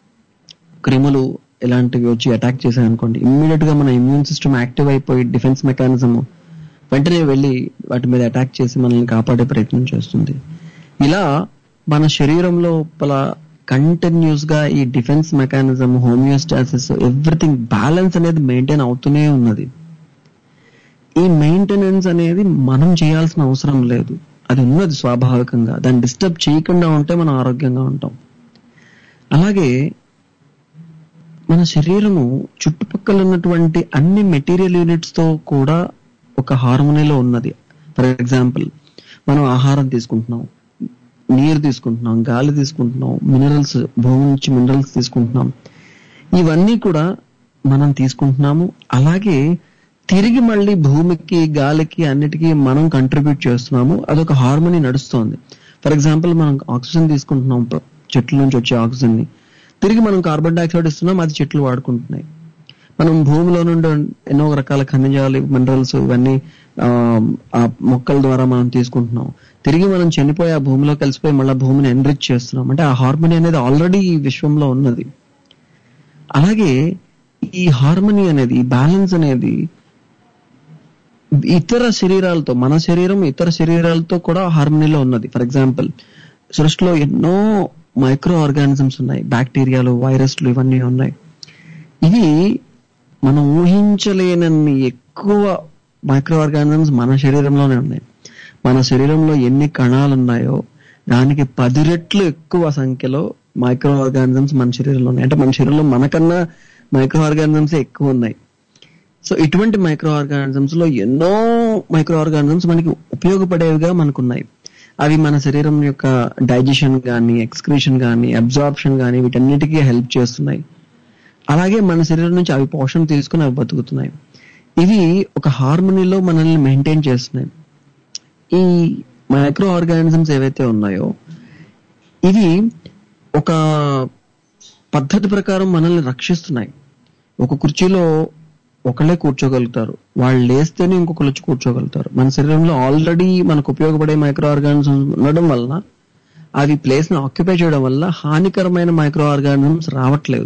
క్రిములు ఇలాంటివి వచ్చి అటాక్ చేశాయి అనుకోండి ఇమ్మీడియట్ గా మన ఇమ్యూన్ సిస్టమ్ యాక్టివ్ అయిపోయి డిఫెన్స్ మెకానిజం వెంటనే వెళ్ళి వాటి మీద అటాక్ చేసి మనల్ని కాపాడే ప్రయత్నం చేస్తుంది ఇలా మన శరీరం లోపల కంటిన్యూస్ గా ఈ defence mechanism homeostasis everything balance అనేది మెయింటైన్ అవుతూనే ఉన్నది ఈ మెయింటెనెన్స్ అనేది మనం చేయాల్సిన అవసరం లేదు అది ఉన్నది స్వాభావికంగా దాన్ని డిస్టర్బ్ చేయకుండా ఉంటే మనం ఆరోగ్యంగా ఉంటాం అలాగే మన శరీరము చుట్టుపక్కల ఉన్నటువంటి అన్ని మెటీరియల్ యూనిట్స్ తో కూడా ఒక హార్మోనీలో ఉన్నది ఫర్ ఎగ్జాంపుల్ మనం ఆహారం తీసుకుంటున్నాం నీరు తీసుకుంటున్నాం గాలి తీసుకుంటున్నాం మినరల్స్ భూమి నుంచి మినరల్స్ తీసుకుంటున్నాం ఇవన్నీ కూడా మనం తీసుకుంటున్నాము అలాగే తిరిగి మళ్ళీ భూమికి గాలికి అన్నిటికీ మనం కంట్రిబ్యూట్ చేస్తున్నాము అదొక హార్మోనీ నడుస్తోంది ఫర్ ఎగ్జాంపుల్ మనం ఆక్సిజన్ తీసుకుంటున్నాం ప- చెట్ల నుంచి వచ్చే ఆక్సిజన్ ని తిరిగి మనం కార్బన్ డైఆక్సైడ్ ఇస్తున్నాం అది చెట్లు వాడుకుంటున్నాయి మనం భూమిలో నుండి ఎన్నో రకాల ఖనిజాలు మినరల్స్ ఇవన్నీ ఆ, ఆ మొక్కల ద్వారా మనం తీసుకుంటున్నాం తిరిగి మనం చనిపోయి ఆ భూమిలో కలిసిపోయి మళ్ళీ భూమిని ఎన్రిచ్ చేస్తున్నాం అంటే ఆ హార్మోనీ అనేది ఆల్రెడీ ఈ విశ్వంలో ఉన్నది అలాగే ఈ హార్మోనీ అనేది ఈ బ్యాలెన్స్ అనేది ఇతర శరీరాలతో మన శరీరం ఇతర శరీరాలతో కూడా హార్మోనీలో ఉన్నది ఫర్ ఎగ్జాంపుల్ సృష్టిలో ఎన్నో మైక్రో ఆర్గానిజమ్స్ ఉన్నాయి బ్యాక్టీరియాలు వైరస్లు ఇవన్నీ ఉన్నాయి ఇవి మనం ఊహించలేనన్ని ఎక్కువ మైక్రో ఆర్గానిజమ్స్ మన శరీరంలోనే ఉన్నాయి మన శరీరంలో ఎన్ని కణాలు ఉన్నాయో దానికి పది రెట్లు ఎక్కువ సంఖ్యలో మైక్రో ఆర్గానిజమ్స్ మన శరీరంలో ఉన్నాయి అంటే మన శరీరంలో మనకన్నా మైక్రో ఆర్గానిజమ్స్ ఎక్కువ ఉన్నాయి సో ఇటువంటి మైక్రో ఆర్గానిజమ్స్ లో ఎన్నో మైక్రో ఆర్గానిజమ్స్ మనకి ఉపయోగపడేవిగా మనకున్నాయి అవి మన శరీరం యొక్క డైజెషన్ కానీ ఎక్స్క్రీషన్ కానీ అబ్జార్ప్షన్ కానీ వీటన్నిటికీ హెల్ప్ చేస్తున్నాయి అలాగే మన శరీరం నుంచి అవి పోషణ తీసుకుని అవి బతుకుతున్నాయి ఇవి ఒక హార్మోనీలో మనల్ని మెయింటైన్ చేస్తున్నాయి ఈ మైక్రో ఆర్గానిజమ్స్ ఏవైతే ఉన్నాయో ఇవి ఒక పద్ధతి ప్రకారం మనల్ని రక్షిస్తున్నాయి ఒక కుర్చీలో ఒకళ్ళే కూర్చోగలుగుతారు వాళ్ళు లేస్తేనే ఇంకొకరు వచ్చి కూర్చోగలుగుతారు మన శరీరంలో ఆల్రెడీ మనకు ఉపయోగపడే మైక్రో ఆర్గానిజమ్స్ ఉండడం వల్ల అవి ప్లేస్ ని ఆక్యుపై చేయడం వల్ల హానికరమైన మైక్రో ఆర్గానిజమ్స్ రావట్లేదు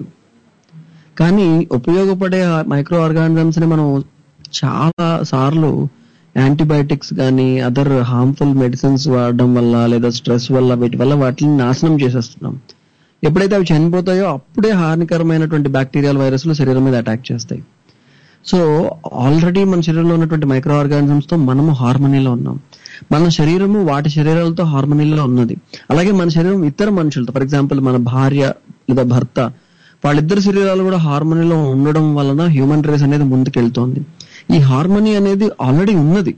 కానీ ఉపయోగపడే మైక్రో ఆర్గానిజమ్స్ ని మనం చాలా సార్లు యాంటీబయాటిక్స్ కానీ అదర్ హార్మ్ఫుల్ మెడిసిన్స్ వాడడం వల్ల లేదా స్ట్రెస్ వల్ల వీటి వల్ల వాటిని నాశనం చేసేస్తున్నాం ఎప్పుడైతే అవి చనిపోతాయో అప్పుడే హానికరమైనటువంటి బ్యాక్టీరియల్ వైరస్లు శరీరం మీద అటాక్ చేస్తాయి సో ఆల్రెడీ మన శరీరంలో ఉన్నటువంటి మైక్రో ఆర్గానిజమ్స్ తో మనము హార్మోనీలో ఉన్నాం మన శరీరము వాటి శరీరాలతో హార్మోనీలో ఉన్నది అలాగే మన శరీరం ఇతర మనుషులతో ఫర్ ఎగ్జాంపుల్ మన భార్య లేదా భర్త వాళ్ళిద్దరి శరీరాలు కూడా హార్మోనీలో ఉండడం వలన హ్యూమన్ రేస్ అనేది ముందుకెళ్తోంది ఈ హార్మోనీ అనేది ఆల్రెడీ ఉన్నది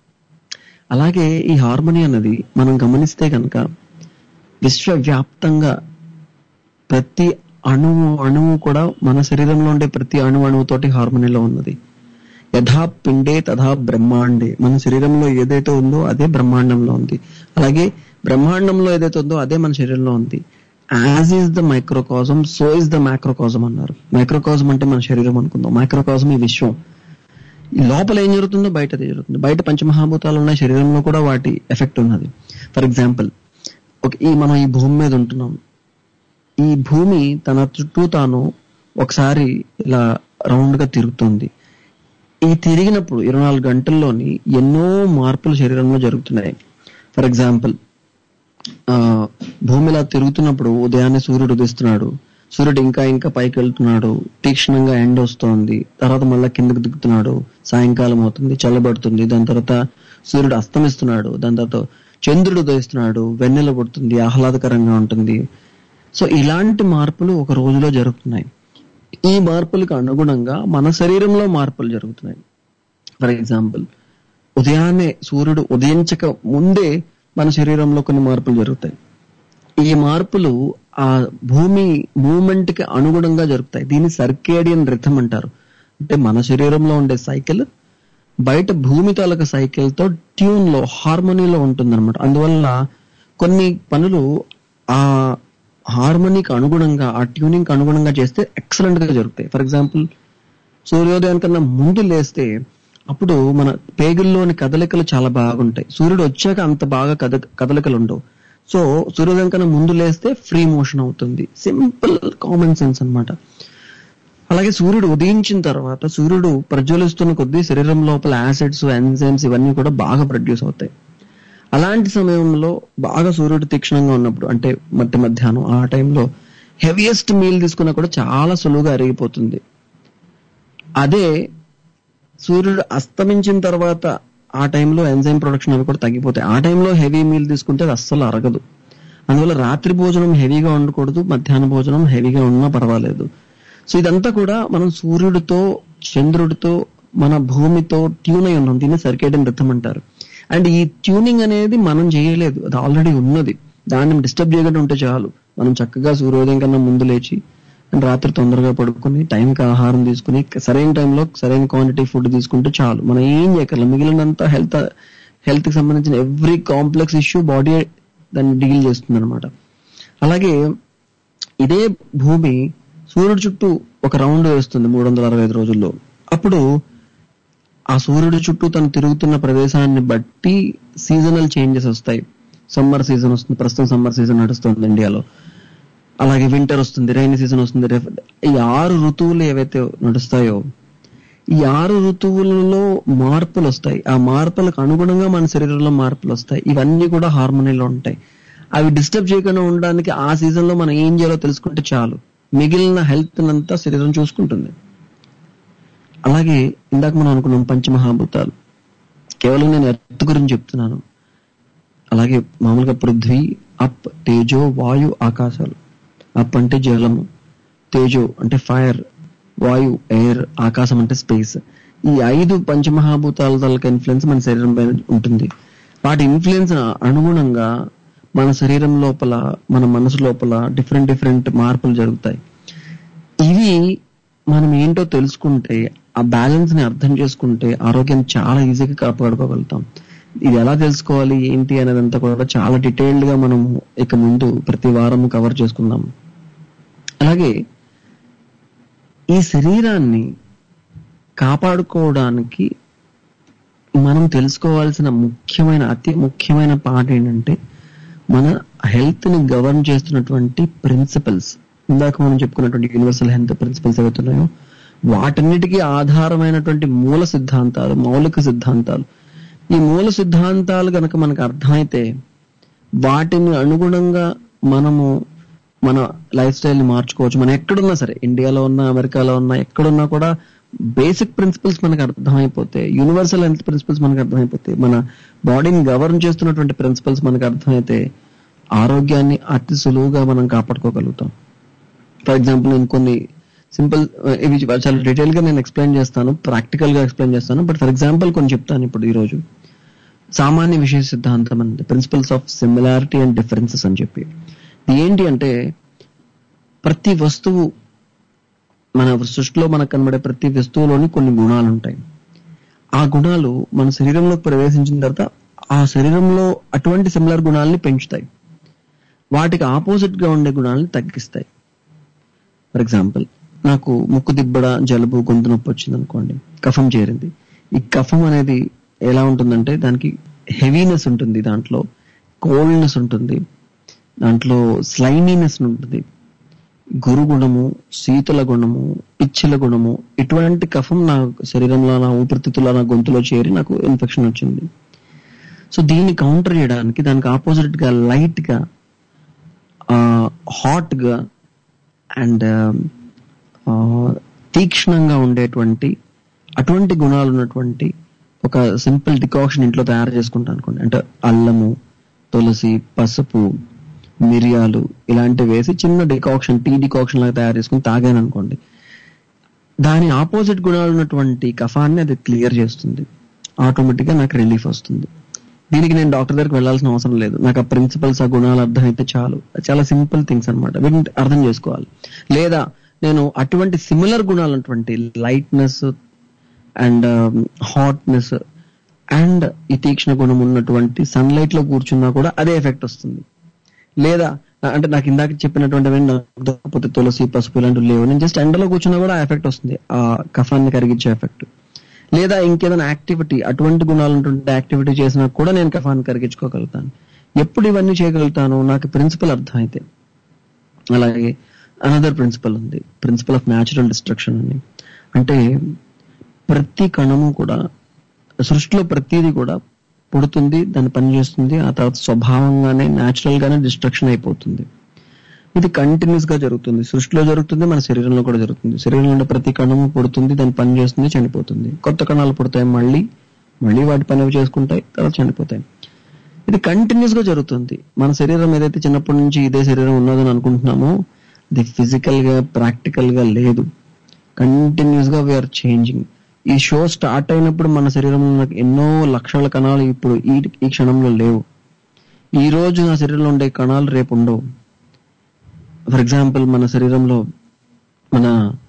అలాగే ఈ హార్మోనీ అనేది మనం గమనిస్తే కనుక విశ్వవ్యాప్తంగా ప్రతి అణువు అణువు కూడా మన శరీరంలో ఉండే ప్రతి అణు అణువుతోటి హార్మోనీలో ఉన్నది యథా పిండే తథా బ్రహ్మాండే మన శరీరంలో ఏదైతే ఉందో అదే బ్రహ్మాండంలో ఉంది అలాగే బ్రహ్మాండంలో ఏదైతే ఉందో అదే మన శరీరంలో ఉంది as is the microcosm so is the microcosm అన్నారు మైక్రోకాజం అంటే మన శరీరం అనుకుందాం మైక్రోకాజం ఈ విశ్వం ఈ లోపల ఏం జరుగుతుందో బయట అదే జరుగుతుంది బయట పంచమహాభూతాలు ఉన్నాయి శరీరంలో కూడా వాటి ఎఫెక్ట్ ఉన్నది ఫర్ ఎగ్జాంపుల్ ఒక ఈ మనం ఈ భూమి మీద ఉంటున్నాం ఈ భూమి తన చుట్టూ తాను ఒకసారి ఇలా రౌండ్ గా తిరుగుతుంది ఈ తిరిగినప్పుడు ఇరవై నాలుగు గంటల్లోని ఎన్నో మార్పులు శరీరంలో జరుగుతున్నాయి ఫర్ ఎగ్జాంపుల్ ఆ భూమి ఇలా తిరుగుతున్నప్పుడు ఉదయాన్నే సూర్యుడు ఉదిస్తున్నాడు సూర్యుడు ఇంకా ఇంకా పైకి వెళ్తున్నాడు తీక్షణంగా ఎండ వస్తోంది తర్వాత మళ్ళీ కిందకు దిగుతున్నాడు సాయంకాలం అవుతుంది చల్లబడుతుంది దాని తర్వాత సూర్యుడు అస్తమిస్తున్నాడు దాని తర్వాత చంద్రుడు ఉదయిస్తున్నాడు వెన్నెల పుడుతుంది ఆహ్లాదకరంగా ఉంటుంది సో ఇలాంటి మార్పులు ఒక రోజులో జరుగుతున్నాయి ఈ మార్పులకు అనుగుణంగా మన శరీరంలో మార్పులు జరుగుతున్నాయి ఫర్ ఎగ్జాంపుల్ ఉదయాన్నే సూర్యుడు ఉదయించక ముందే మన శరీరంలో కొన్ని మార్పులు జరుగుతాయి ఈ మార్పులు ఆ భూమి మూమెంట్ కి అనుగుణంగా జరుగుతాయి దీన్ని సర్కేడియన్ రిథం అంటారు అంటే మన శరీరంలో ఉండే సైకిల్ బయట భూమి తాలూకా సైకిల్ తో ట్యూన్ లో హార్మోనీలో ఉంటుంది అందువల్ల కొన్ని పనులు ఆ హార్మోనీకి అనుగుణంగా ఆ ట్యూనింగ్ కి అనుగుణంగా చేస్తే ఎక్సలెంట్ గా జరుగుతాయి ఫర్ ఎగ్జాంపుల్ సూర్యోదయం కన్నా ముందు లేస్తే అప్పుడు మన పేగుల్లోని కదలికలు చాలా బాగుంటాయి సూర్యుడు వచ్చాక అంత బాగా కద కదలికలు ఉండవు సో సూర్యోదయం కన్నా ముందు లేస్తే ఫ్రీ మోషన్ అవుతుంది సింపుల్ కామన్ సెన్స్ అన్నమాట అలాగే సూర్యుడు ఉదయించిన తర్వాత సూర్యుడు ప్రజ్వలిస్తున్న కొద్దీ శరీరం లోపల యాసిడ్స్ ఎంజైమ్స్ ఇవన్నీ కూడా బాగా ప్రొడ్యూస్ అవుతాయి అలాంటి సమయంలో బాగా సూర్యుడు తీక్షణంగా ఉన్నప్పుడు అంటే మధ్య మధ్యాహ్నం ఆ టైంలో హెవియెస్ట్ మీల్ తీసుకున్నా కూడా చాలా సులువుగా అరిగిపోతుంది అదే సూర్యుడు అస్తమించిన తర్వాత ఆ టైంలో ఎంజైమ్ ప్రొడక్షన్ అవి కూడా తగ్గిపోతాయి ఆ టైంలో హెవీ మీల్ తీసుకుంటే అది అస్సలు అరగదు అందువల్ల రాత్రి భోజనం హెవీగా ఉండకూడదు మధ్యాహ్న భోజనం హెవీగా ఉన్నా పర్వాలేదు సో ఇదంతా కూడా మనం సూర్యుడితో చంద్రుడితో మన భూమితో ట్యూన్ అయి ఉన్నాం దీన్ని సర్కేడియన్ రిథం అంటారు అండ్ ఈ ట్యూనింగ్ అనేది మనం చేయలేదు అది ఆల్రెడీ ఉన్నది దాన్ని డిస్టర్బ్ చేయకుండా ఉంటే చాలు మనం చక్కగా సూర్యోదయం కన్నా ముందు లేచి అండ్ రాత్రి తొందరగా పడుకొని టైంకి ఆహారం తీసుకుని సరైన టైంలో సరైన క్వాంటిటీ ఫుడ్ తీసుకుంటే చాలు మనం ఏం చేయగలం మిగిలినంత హెల్త్ హెల్త్ కి సంబంధించిన ఎవ్రీ కాంప్లెక్స్ ఇష్యూ బాడీ దాన్ని డీల్ చేస్తుంది అనమాట అలాగే ఇదే భూమి సూర్యుడు చుట్టూ ఒక రౌండ్ వేస్తుంది మూడు వందల అరవై ఐదు రోజుల్లో అప్పుడు ఆ సూర్యుడి చుట్టూ తను తిరుగుతున్న ప్రదేశాన్ని బట్టి సీజనల్ చేంజెస్ వస్తాయి సమ్మర్ సీజన్ వస్తుంది ప్రస్తుతం సమ్మర్ సీజన్ నడుస్తుంది ఇండియాలో అలాగే వింటర్ వస్తుంది రైన్ సీజన్ వస్తుంది రేఫ్- ఈ ఆరు ఋతువులు ఏవైతే నడుస్తాయో ఈ ఆరు ఋతువులలో మార్పులు వస్తాయి ఆ మార్పులకు అనుగుణంగా మన శరీరంలో మార్పులు వస్తాయి ఇవన్నీ కూడా హార్మోనీలో ఉంటాయి అవి డిస్టర్బ్ చేయకుండా ఉండడానికి ఆ సీజన్ లో మనం ఏం చేయాలో తెలుసుకుంటే చాలు మిగిలిన హెల్త్ అంతా శరీరం చూసుకుంటుంది అలాగే ఇందాక మనం అనుకున్నాం పంచమహాభూతాలు కేవలం నేను ఎర్త్ గురించి చెప్తున్నాను అలాగే మామూలుగా పృథ్వీ అప్ తేజో వాయు ఆకాశాలు అప్ అంటే జలము తేజో అంటే ఫైర్ వాయు ఎయిర్ ఆకాశం అంటే స్పేస్ ఈ ఐదు పంచమహాభూతాల తాలూకా ఇన్ఫ్లుయెన్స్ మన శరీరం పైన ఉంటుంది వాటి ఇన్ఫ్లుయెన్స్ అనుగుణంగా మన శరీరం లోపల మన మనసు లోపల డిఫరెంట్ డిఫరెంట్ మార్పులు జరుగుతాయి ఇవి మనం ఏంటో తెలుసుకుంటే ఆ బ్యాలెన్స్ ని అర్థం చేసుకుంటే ఆరోగ్యం చాలా ఈజీగా కాపాడుకోగలుగుతాం ఇది ఎలా తెలుసుకోవాలి ఏంటి అనేదంతా కూడా చాలా డీటెయిల్డ్ గా మనం ఇక ముందు ప్రతి వారం కవర్ చేసుకుందాం అలాగే ఈ శరీరాన్ని కాపాడుకోవడానికి మనం తెలుసుకోవాల్సిన ముఖ్యమైన అతి ముఖ్యమైన పాట ఏంటంటే మన హెల్త్ ని గవర్న్ చేస్తున్నటువంటి ప్రిన్సిపల్స్ ఇందాక మనం చెప్పుకున్నటువంటి యూనివర్సల్ హెల్త్ ప్రిన్సిపల్స్ ఏవైతున్నాయో వాటన్నిటికీ ఆధారమైనటువంటి మూల సిద్ధాంతాలు మౌలిక సిద్ధాంతాలు ఈ మూల సిద్ధాంతాలు గనక మనకు అర్థమైతే వాటిని అనుగుణంగా మనము మన లైఫ్ స్టైల్ ని మార్చుకోవచ్చు మనం ఎక్కడున్నా సరే ఇండియాలో ఉన్నా అమెరికాలో ఉన్నా ఎక్కడున్నా కూడా బేసిక్ ప్రిన్సిపల్స్ మనకు అర్థమైపోతే యూనివర్సల్ హెల్త్ ప్రిన్సిపల్స్ మనకు అర్థమైపోతే మన బాడీని గవర్న్ చేస్తున్నటువంటి ప్రిన్సిపల్స్ మనకు అర్థమైతే ఆరోగ్యాన్ని అతి సులువుగా మనం కాపాడుకోగలుగుతాం ఫర్ ఎగ్జాంపుల్ నేను కొన్ని సింపుల్ ఇవి చాలా డీటెయిల్ గా నేను ఎక్స్ప్లెయిన్ చేస్తాను ప్రాక్టికల్ గా ఎక్స్ప్లెయిన్ చేస్తాను బట్ ఫర్ ఎగ్జాంపుల్ కొన్ని చెప్తాను ఇప్పుడు ఈ రోజు సామాన్య విషయ సిద్ధాంతం అంటే principles of similarity and differences అని చెప్పి ఇది ఏంటి అంటే ప్రతి వస్తువు మన సృష్టిలో మనకు కనబడే ప్రతి వస్తువులోని కొన్ని గుణాలు ఉంటాయి ఆ గుణాలు మన శరీరంలోకి ప్రవేశించిన తర్వాత ఆ శరీరంలో అటువంటి సిమిలర్ గుణాలని పెంచుతాయి వాటికి ఆపోజిట్ గా ఉండే గుణాలను తగ్గిస్తాయి ఫర్ ఎగ్జాంపుల్ నాకు ముక్కు దిబ్బడ జలుబు గొంతు నొప్పి వచ్చింది అనుకోండి కఫం చేరింది ఈ కఫం అనేది ఎలా ఉంటుందంటే దానికి హెవీనెస్ ఉంటుంది దాంట్లో కోల్డ్నెస్ ఉంటుంది దాంట్లో స్లైమీనెస్ ఉంటుంది గురు గుణము శీతల గుణము పిచ్చిల గుణము ఇటువంటి కఫం నా శరీరంలో నా ఊపిరితిత్తులో నా గొంతులో చేరి నాకు ఇన్ఫెక్షన్ వచ్చింది సో దీన్ని కౌంటర్ చేయడానికి దానికి ఆపోజిట్ గా లైట్ గా హాట్ గా అండ్ తీక్ష్ణంగా ఉండేటువంటి అటువంటి గుణాలు ఉన్నటువంటి ఒక సింపుల్ డికాక్షన్ ఇంట్లో తయారు చేసుకుంటాను అనుకోండి అంటే అల్లము తులసి పసుపు మిరియాలు ఇలాంటివి వేసి చిన్న డికాక్షన్ టీ డికాక్షన్ లాగా తయారు చేసుకుని తాగాను అనుకోండి దాని ఆపోజిట్ గుణాలు ఉన్నటువంటి కఫాన్ని అది క్లియర్ చేస్తుంది ఆటోమేటిక్ గా నాకు రిలీఫ్ వస్తుంది దీనికి నేను డాక్టర్ దగ్గరికి వెళ్ళాల్సిన అవసరం లేదు నాకు ఆ ప్రిన్సిపల్స్ ఆ గుణాలు అర్థమైతే చాలు చాలా సింపుల్ థింగ్స్ అనమాట వీటిని అర్థం చేసుకోవాలి లేదా నేను అటువంటి సిమిలర్ గుణాలు ఉన్నటువంటి లైట్నెస్ అండ్ హాట్నెస్ అండ్ ఈ తీక్ష్ణ గుణం ఉన్నటువంటి సన్లైట్ లో కూర్చున్నా కూడా అదే ఎఫెక్ట్ వస్తుంది లేదా అంటే నాకు ఇందాక చెప్పినటువంటి కాకపోతే తులసి పసుపు ఇలాంటివి లేవు నేను జస్ట్ ఎండలో కూర్చున్నా కూడా ఆ ఎఫెక్ట్ వస్తుంది ఆ కఫాన్ని కరిగించే ఎఫెక్ట్ లేదా ఇంకేదైనా యాక్టివిటీ అటువంటి గుణాలు ఉన్నటువంటి యాక్టివిటీ చేసినా కూడా నేను కఫాన్ని కరిగించుకోగలుగుతాను ఎప్పుడు ఇవన్నీ చేయగలుగుతాను నాకు ప్రిన్సిపల్ అర్థమైతే అలాగే అనదర్ ప్రిన్సిపల్ ఉంది ప్రిన్సిపల్ ఆఫ్ న్యాచురల్ డిస్ట్రక్షన్ అని అంటే ప్రతి కణము కూడా సృష్టిలో ప్రతిదీ కూడా పుడుతుంది దాన్ని పనిచేస్తుంది ఆ తర్వాత స్వభావంగానే న్యాచురల్ గానే డిస్ట్రక్షన్ అయిపోతుంది ఇది కంటిన్యూస్ గా జరుగుతుంది సృష్టిలో జరుగుతుంది మన శరీరంలో కూడా జరుగుతుంది శరీరంలో ఉండే ప్రతి కణము పుడుతుంది దాన్ని పని చేస్తుంది చనిపోతుంది కొత్త కణాలు పుడతాయి మళ్ళీ మళ్ళీ వాటి పని అవి చేసుకుంటాయి తర్వాత చనిపోతాయి ఇది కంటిన్యూస్ గా జరుగుతుంది మన శరీరం ఏదైతే చిన్నప్పటి నుంచి ఇదే శరీరం ఉన్నదని అనుకుంటున్నామో ఇది ఫిజికల్ గా ప్రాక్టికల్ గా లేదు కంటిన్యూస్ గా వీఆర్ చేంజింగ్ ఈ షో స్టార్ట్ అయినప్పుడు మన శరీరంలో ఉన్న ఎన్నో లక్షల కణాలు ఇప్పుడు ఈ ఈ క్షణంలో లేవు ఈ రోజు నా శరీరంలో ఉండే కణాలు రేపు ఉండవు ఫర్ ఎగ్జాంపుల్ మన శరీరంలో మన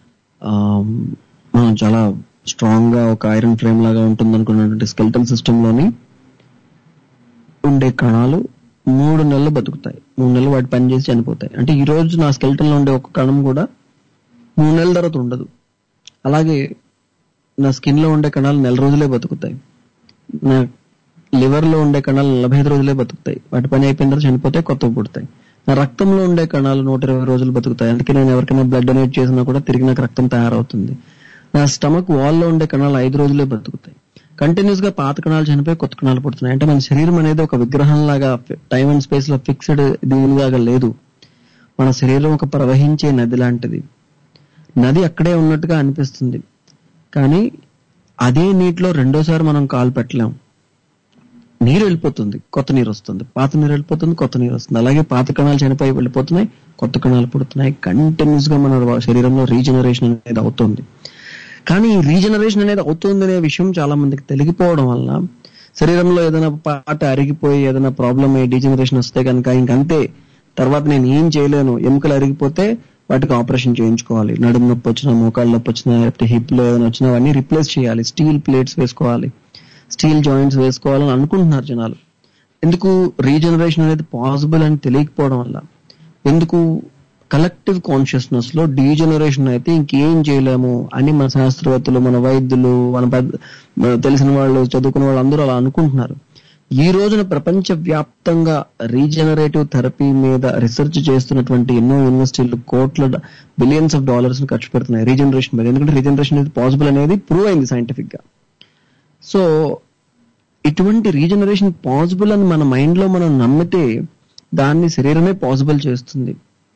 మనం చాలా స్ట్రాంగ్ గా ఒక ఐరన్ ఫ్రేమ్ లాగా ఉంటుంది అనుకున్నటువంటి స్కెల్టల్ సిస్టమ్ లోని ఉండే కణాలు మూడు నెలలు బతుకుతాయి మూడు నెలలు వాటి పని చేసి చనిపోతాయి అంటే ఈ రోజు నా స్కెల్టన్ లో ఉండే ఒక కణం కూడా మూడు నెలల తర్వాత ఉండదు అలాగే నా స్కిన్ లో ఉండే కణాలు నెల రోజులే బతుకుతాయి నా లివర్ లో ఉండే కణాలు నలభై ఐదు రోజులే బతుకుతాయి వాటి పని అయిపోయిన తర్వాత చనిపోతే కొత్తవి పుడతాయి నా రక్తంలో ఉండే కణాలు నూట ఇరవై రోజులు బతుకుతాయి అందుకే నేను ఎవరికైనా బ్లడ్ డొనేట్ చేసినా కూడా తిరిగి నాకు రక్తం తయారవుతుంది నా స్టమక్ వాల్ లో ఉండే కణాలు ఐదు రోజులే బతుకుతాయి కంటిన్యూస్ గా పాత కణాలు చనిపోయి కొత్త కణాలు పుడుతున్నాయి అంటే మన శరీరం అనేది ఒక విగ్రహం లాగా టైం అండ్ స్పేస్ లో ఫిక్స్డ్ దీనిలాగా లేదు మన శరీరం ఒక ప్రవహించే నది లాంటిది నది అక్కడే ఉన్నట్టుగా అనిపిస్తుంది కానీ అదే నీటిలో రెండోసారి మనం కాలు పెట్టలేం నీరు వెళ్ళిపోతుంది కొత్త నీరు వస్తుంది పాత నీరు వెళ్ళిపోతుంది కొత్త నీరు వస్తుంది అలాగే పాత కణాలు చనిపోయి వెళ్ళిపోతున్నాయి కొత్త కణాలు పుడుతున్నాయి కంటిన్యూస్ గా మన శరీరంలో రీజనరేషన్ అనేది అవుతుంది కానీ ఈ రీజనరేషన్ అనేది అవుతుంది అనే విషయం చాలా మందికి తెలిగిపోవడం వల్ల శరీరంలో ఏదైనా పాట అరిగిపోయి ఏదైనా ప్రాబ్లమ్ అయ్యి డీజనరేషన్ వస్తే కనుక ఇంకంతే తర్వాత నేను ఏం చేయలేను ఎముకలు అరిగిపోతే వాటికి ఆపరేషన్ చేయించుకోవాలి నడుము నొప్పి వచ్చినా మోకాళ్ళ నొప్పి వచ్చినా లేకపోతే హిప్ లో ఏదైనా వచ్చినా అవన్నీ రిప్లేస్ చేయాలి స్టీల్ ప్లేట్స్ వేసుకోవాలి స్టీల్ జాయింట్స్ వేసుకోవాలని అనుకుంటున్నారు జనాలు ఎందుకు రీజనరేషన్ అనేది పాసిబుల్ అని తెలియకపోవడం వల్ల ఎందుకు కలెక్టివ్ కాన్షియస్నెస్ లో డీజనరేషన్ అయితే ఇంకేం చేయలేము అని మన శాస్త్రవేత్తలు మన వైద్యులు మన పెద్ద మన తెలిసిన వాళ్ళు చదువుకున్న వాళ్ళు అందరూ అలా అనుకుంటున్నారు ఈ రోజున ప్రపంచ వ్యాప్తంగా రీజనరేటివ్ థెరపీ మీద రీసెర్చ్ చేస్తున్నటువంటి ఎన్నో యూనివర్సిటీలు కోట్ల బిలియన్స్ ఆఫ్ డాలర్స్ ఖర్చు పెడుతున్నాయి రీజనరేషన్ మీద ఎందుకంటే రీజనరేషన్ అనేది పాసిబుల్ అనేది ప్రూవ్ అయింది సైంటిఫిక్ గా సో ఇటువంటి రీజనరేషన్ పాసిబుల్ అని మన మైండ్ లో మనం నమ్మితే దాన్ని శరీరమే పాసిబుల్ చేస్తుంది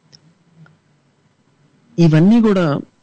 ఇవన్నీ కూడా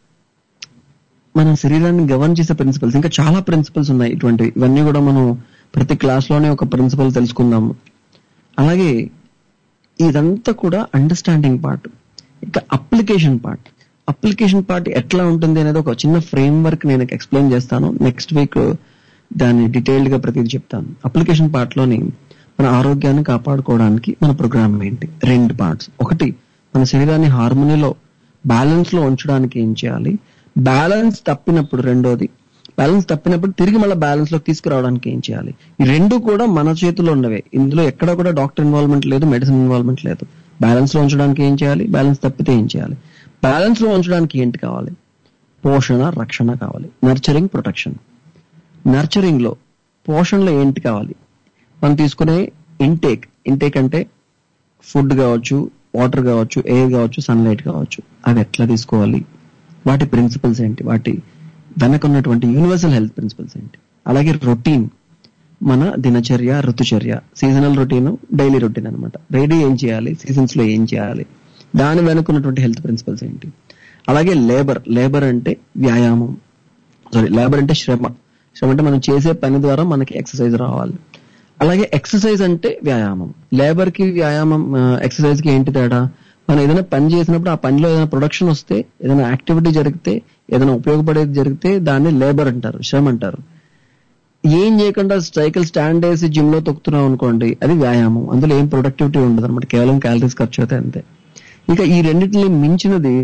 మన శరీరాన్ని గవర్న్ చేసే ప్రిన్సిపల్స్ ఇంకా చాలా ప్రిన్సిపల్స్ ఉన్నాయి ఇటువంటివి ఇవన్నీ కూడా మనం ప్రతి క్లాస్ లోనే ఒక ప్రిన్సిపల్ తెలుసుకుందాము అలాగే ఇదంతా కూడా అండర్స్టాండింగ్ పార్ట్ ఇక అప్లికేషన్ పార్ట్ అప్లికేషన్ పార్ట్ ఎట్లా ఉంటుంది అనేది ఒక చిన్న ఫ్రేమ్ వర్క్ నేను ఎక్స్ప్లెయిన్ చేస్తాను నెక్స్ట్ వీక్ దాన్ని డీటెయిల్డ్ గా ప్రతిదీ చెప్తాను అప్లికేషన్ పార్ట్ లోని మన ఆరోగ్యాన్ని కాపాడుకోవడానికి మన ప్రోగ్రామ్ ఏంటి రెండు పార్ట్స్ ఒకటి మన శరీరాన్ని హార్మోనీలో బ్యాలెన్స్ లో ఉంచడానికి ఏం చేయాలి బ్యాలెన్స్ తప్పినప్పుడు రెండోది బ్యాలెన్స్ తప్పినప్పుడు తిరిగి మళ్ళీ బ్యాలెన్స్ లోకి తీసుకురావడానికి ఏం చేయాలి ఈ రెండు కూడా మన చేతిలో ఉన్నవే ఇందులో ఎక్కడ కూడా డాక్టర్ ఇన్వాల్వ్మెంట్ లేదు మెడిసిన్ ఇన్వాల్వ్మెంట్ లేదు బ్యాలెన్స్ లో ఉంచడానికి ఏం చేయాలి బ్యాలెన్స్ తప్పితే ఏం చేయాలి బ్యాలెన్స్ లో ఉంచడానికి ఏంటి కావాలి పోషణ రక్షణ కావాలి నర్చరింగ్ ప్రొటెక్షన్ నర్చరింగ్ లో పోషణలో ఏంటి కావాలి మనం తీసుకునే ఇంటేక్ ఇంటేక్ అంటే ఫుడ్ కావచ్చు వాటర్ కావచ్చు ఎయిర్ కావచ్చు సన్లైట్ కావచ్చు అవి ఎట్లా తీసుకోవాలి వాటి ప్రిన్సిపల్స్ ఏంటి వాటి వెనక ఉన్నటువంటి యూనివర్సల్ హెల్త్ ప్రిన్సిపల్స్ ఏంటి అలాగే రొటీన్ మన దినచర్య ఋతుచర్య సీజనల్ రొటీన్ డైలీ రొటీన్ అనమాట డైలీ ఏం చేయాలి సీజన్స్ లో ఏం చేయాలి దాని వెనక ఉన్నటువంటి హెల్త్ ప్రిన్సిపల్స్ ఏంటి అలాగే లేబర్ లేబర్ అంటే వ్యాయామం సారీ లేబర్ అంటే శ్రమ శ్రమ అంటే మనం చేసే పని ద్వారా మనకి ఎక్సర్సైజ్ రావాలి అలాగే ఎక్సర్సైజ్ అంటే వ్యాయామం లేబర్ కి వ్యాయామం ఎక్సర్సైజ్ కి ఏంటి తేడా మనం ఏదైనా పని చేసినప్పుడు ఆ పనిలో ఏదైనా ప్రొడక్షన్ వస్తే ఏదైనా యాక్టివిటీ జరిగితే ఏదైనా ఉపయోగపడేది జరిగితే దాన్ని లేబర్ అంటారు శ్రమ అంటారు ఏం చేయకుండా సైకిల్ స్టాండ్ వేసి జిమ్ లో తొక్కుతున్నాం అనుకోండి అది వ్యాయామం అందులో ఏం ప్రొడక్టివిటీ ఉండదు అనమాట కేవలం క్యాలరీస్ ఖర్చు అవుతాయి అంతే ఇక ఈ రెండింటిని మించినది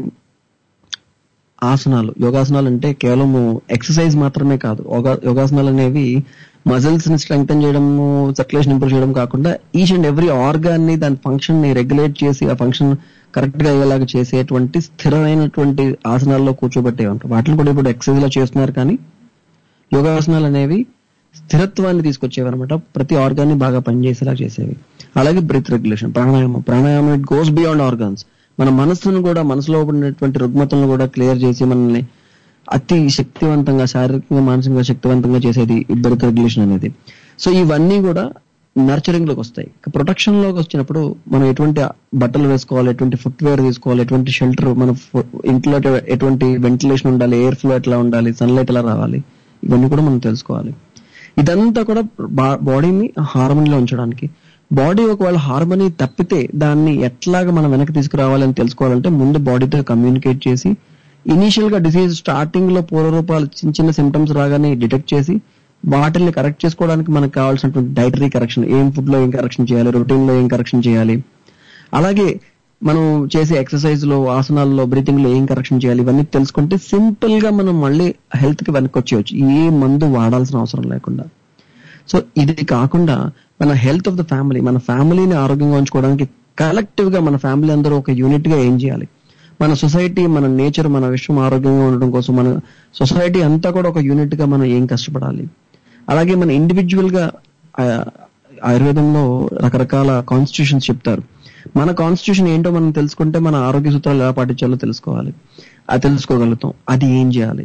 ఆసనాలు యోగాసనాలు అంటే కేవలం ఎక్సర్సైజ్ మాత్రమే కాదు యోగా- యోగాసనాలు అనేవి మజిల్స్ ని స్ట్రెంగ్తన్ చేయడము సర్క్యులేషన్ ఇంప్రూవ్ చేయడం కాకుండా ఈచ్ అండ్ ఎవ్రీ ఆర్గాన్ ని దాని ఫంక్షన్ ని రెగ్యులేట్ చేసి ఆ ఫంక్షన్ కరెక్ట్ గా అయ్యేలాగా చేసేటువంటి స్థిరమైనటువంటి ఆసనాల్లో కూర్చోబెట్టేవి ఉంటాయి వాటిని కూడా ఇప్పుడు ఎక్సర్సైజ్ లో చేస్తున్నారు కానీ యోగాసనాలు అనేవి స్థిరత్వాన్ని తీసుకొచ్చేవి అనమాట ప్రతి ఆర్గాన్ ని బాగా పనిచేసేలా చేసేవి అలాగే బ్రీత్ రెగ్యులేషన్ ప్రాణాయామం ప్రాణాయామం ఇట్ గోస్ బియాండ్ ఆర్గాన్స్ మన మనస్సును కూడా మనసులో ఉన్నటువంటి రుగ్మతలను కూడా క్లియర్ చేసి మనల్ని అతి శక్తివంతంగా శారీరకంగా మానసికంగా శక్తివంతంగా చేసేది ఈ బ్రీత్ రెగ్యులేషన్ అనేది సో ఇవన్నీ కూడా నర్చరింగ్ లోకి వస్తాయి ప్రొటెక్షన్ లోకి వచ్చినప్పుడు మనం ఎటువంటి బట్టలు వేసుకోవాలి ఎటువంటి ఫుట్ వేర్ తీసుకోవాలి ఎటువంటి షెల్టర్ మన ఫు- ఇంట్లో ఎటు- ఎటువంటి వెంటిలేషన్ ఉండాలి ఎయిర్ ఫ్లో ఎట్లా ఉండాలి సన్లైట్ ఎలా రావాలి ఇవన్నీ కూడా మనం తెలుసుకోవాలి ఇదంతా కూడా బాడీని హార్మోనీలో ఉంచడానికి బాడీ ఒకవేళ హార్మోనీ తప్పితే దాన్ని ఎట్లాగా మనం వెనక్కి తీసుకురావాలని తెలుసుకోవాలంటే ముందు బాడీతో కమ్యూనికేట్ చేసి ఇనీషియల్ గా డిసీజ్ స్టార్టింగ్ లో పూర్వరూపాలు చిన్న చిన్న సిమ్టమ్స్ రాగానే డిటెక్ట్ చేసి వాటిని కరెక్ట్ చేసుకోవడానికి మనకు కావాల్సినటువంటి డైటరీ కరెక్షన్ ఏం ఫుడ్ లో ఏం కరెక్షన్ చేయాలి రొటీన్ లో ఏం కరెక్షన్ చేయాలి అలాగే మనం చేసే ఎక్సర్సైజ్ లో ఆసనాల్లో బ్రీతింగ్ లో ఏం కరెక్షన్ చేయాలి ఇవన్నీ తెలుసుకుంటే సింపుల్ గా మనం మళ్ళీ హెల్త్ కి వెనక్కి వచ్చేయచ్చు ఏ మందు వాడాల్సిన అవసరం లేకుండా సో ఇది కాకుండా మన హెల్త్ ఆఫ్ ద ఫ్యామిలీ మన ఫ్యామిలీని ఆరోగ్యంగా ఉంచుకోవడానికి కలెక్టివ్ గా మన ఫ్యామిలీ అందరూ ఒక యూనిట్ గా ఏం చేయాలి మన సొసైటీ మన నేచర్ మన విశ్వం ఆరోగ్యంగా ఉండడం కోసం మన సొసైటీ అంతా కూడా ఒక యూనిట్ గా మనం ఏం కష్టపడాలి అలాగే మన ఇండివిజువల్ గా ఆ, ఆయుర్వేదంలో రకరకాల కాన్స్టిట్యూషన్స్ చెప్తారు మన కాన్స్టిట్యూషన్ ఏంటో మనం తెలుసుకుంటే మన ఆరోగ్య సూత్రాలు ఎలా పాటించాలో తెలుసుకోవాలి అది తెలుసుకోగలుగుతాం అది ఏం చేయాలి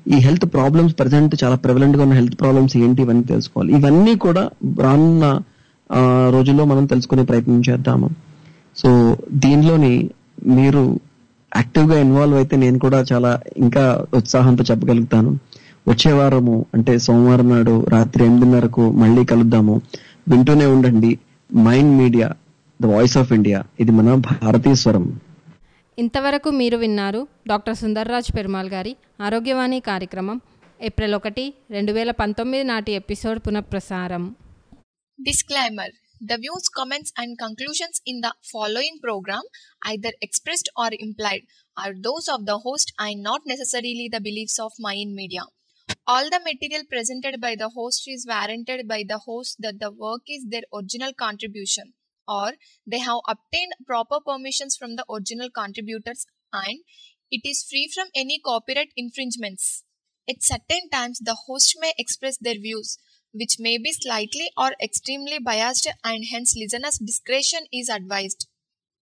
ఈ హెల్త్ ప్రాబ్లమ్స్ ప్రజెంట్ చాలా ప్రెవలెంట్ గా ఉన్న హెల్త్ ప్రాబ్లమ్స్ ఏంటి ఇవన్నీ తెలుసుకోవాలి ఇవన్నీ కూడా రానున్న ఆ, రోజుల్లో మనం తెలుసుకునే ప్రయత్నం చేద్దాము సో దీనిలోని మీరు యాక్టివ్ గా ఇన్వాల్వ్ అయితే నేను కూడా చాలా ఇంకా ఉత్సాహంతో చెప్పగలుగుతాను వచ్చే వారము అంటే సోమవారం నాడు రాత్రి ఎనిమిదిన్నరకు మళ్ళీ కలుద్దాము వింటూనే ఉండండి Mind Media the voice of India ఇది మన భారతీయ స్వరం ఇంతవరకు మీరు విన్నారు డాక్టర్ సుందర్రాజ్ పెరుమాల్ గారి ఆరోగ్యవాణి కార్యక్రమం ఏప్రిల్ ఒకటి రెండు వేల పంతొమ్మిది నాటి ఎపిసోడ్ పునఃప్రసారం Disclaimer The views, comments, and conclusions in the following program, either expressed or implied, are those of the host and not necessarily the beliefs of Mayan Media. All the material presented by the host is warranted by the host that the work is their original contribution or they have obtained proper permissions from the original contributors and it is free from any copyright infringements. At certain times, the host may express their views, which may be slightly or extremely biased, and hence listeners' discretion is advised.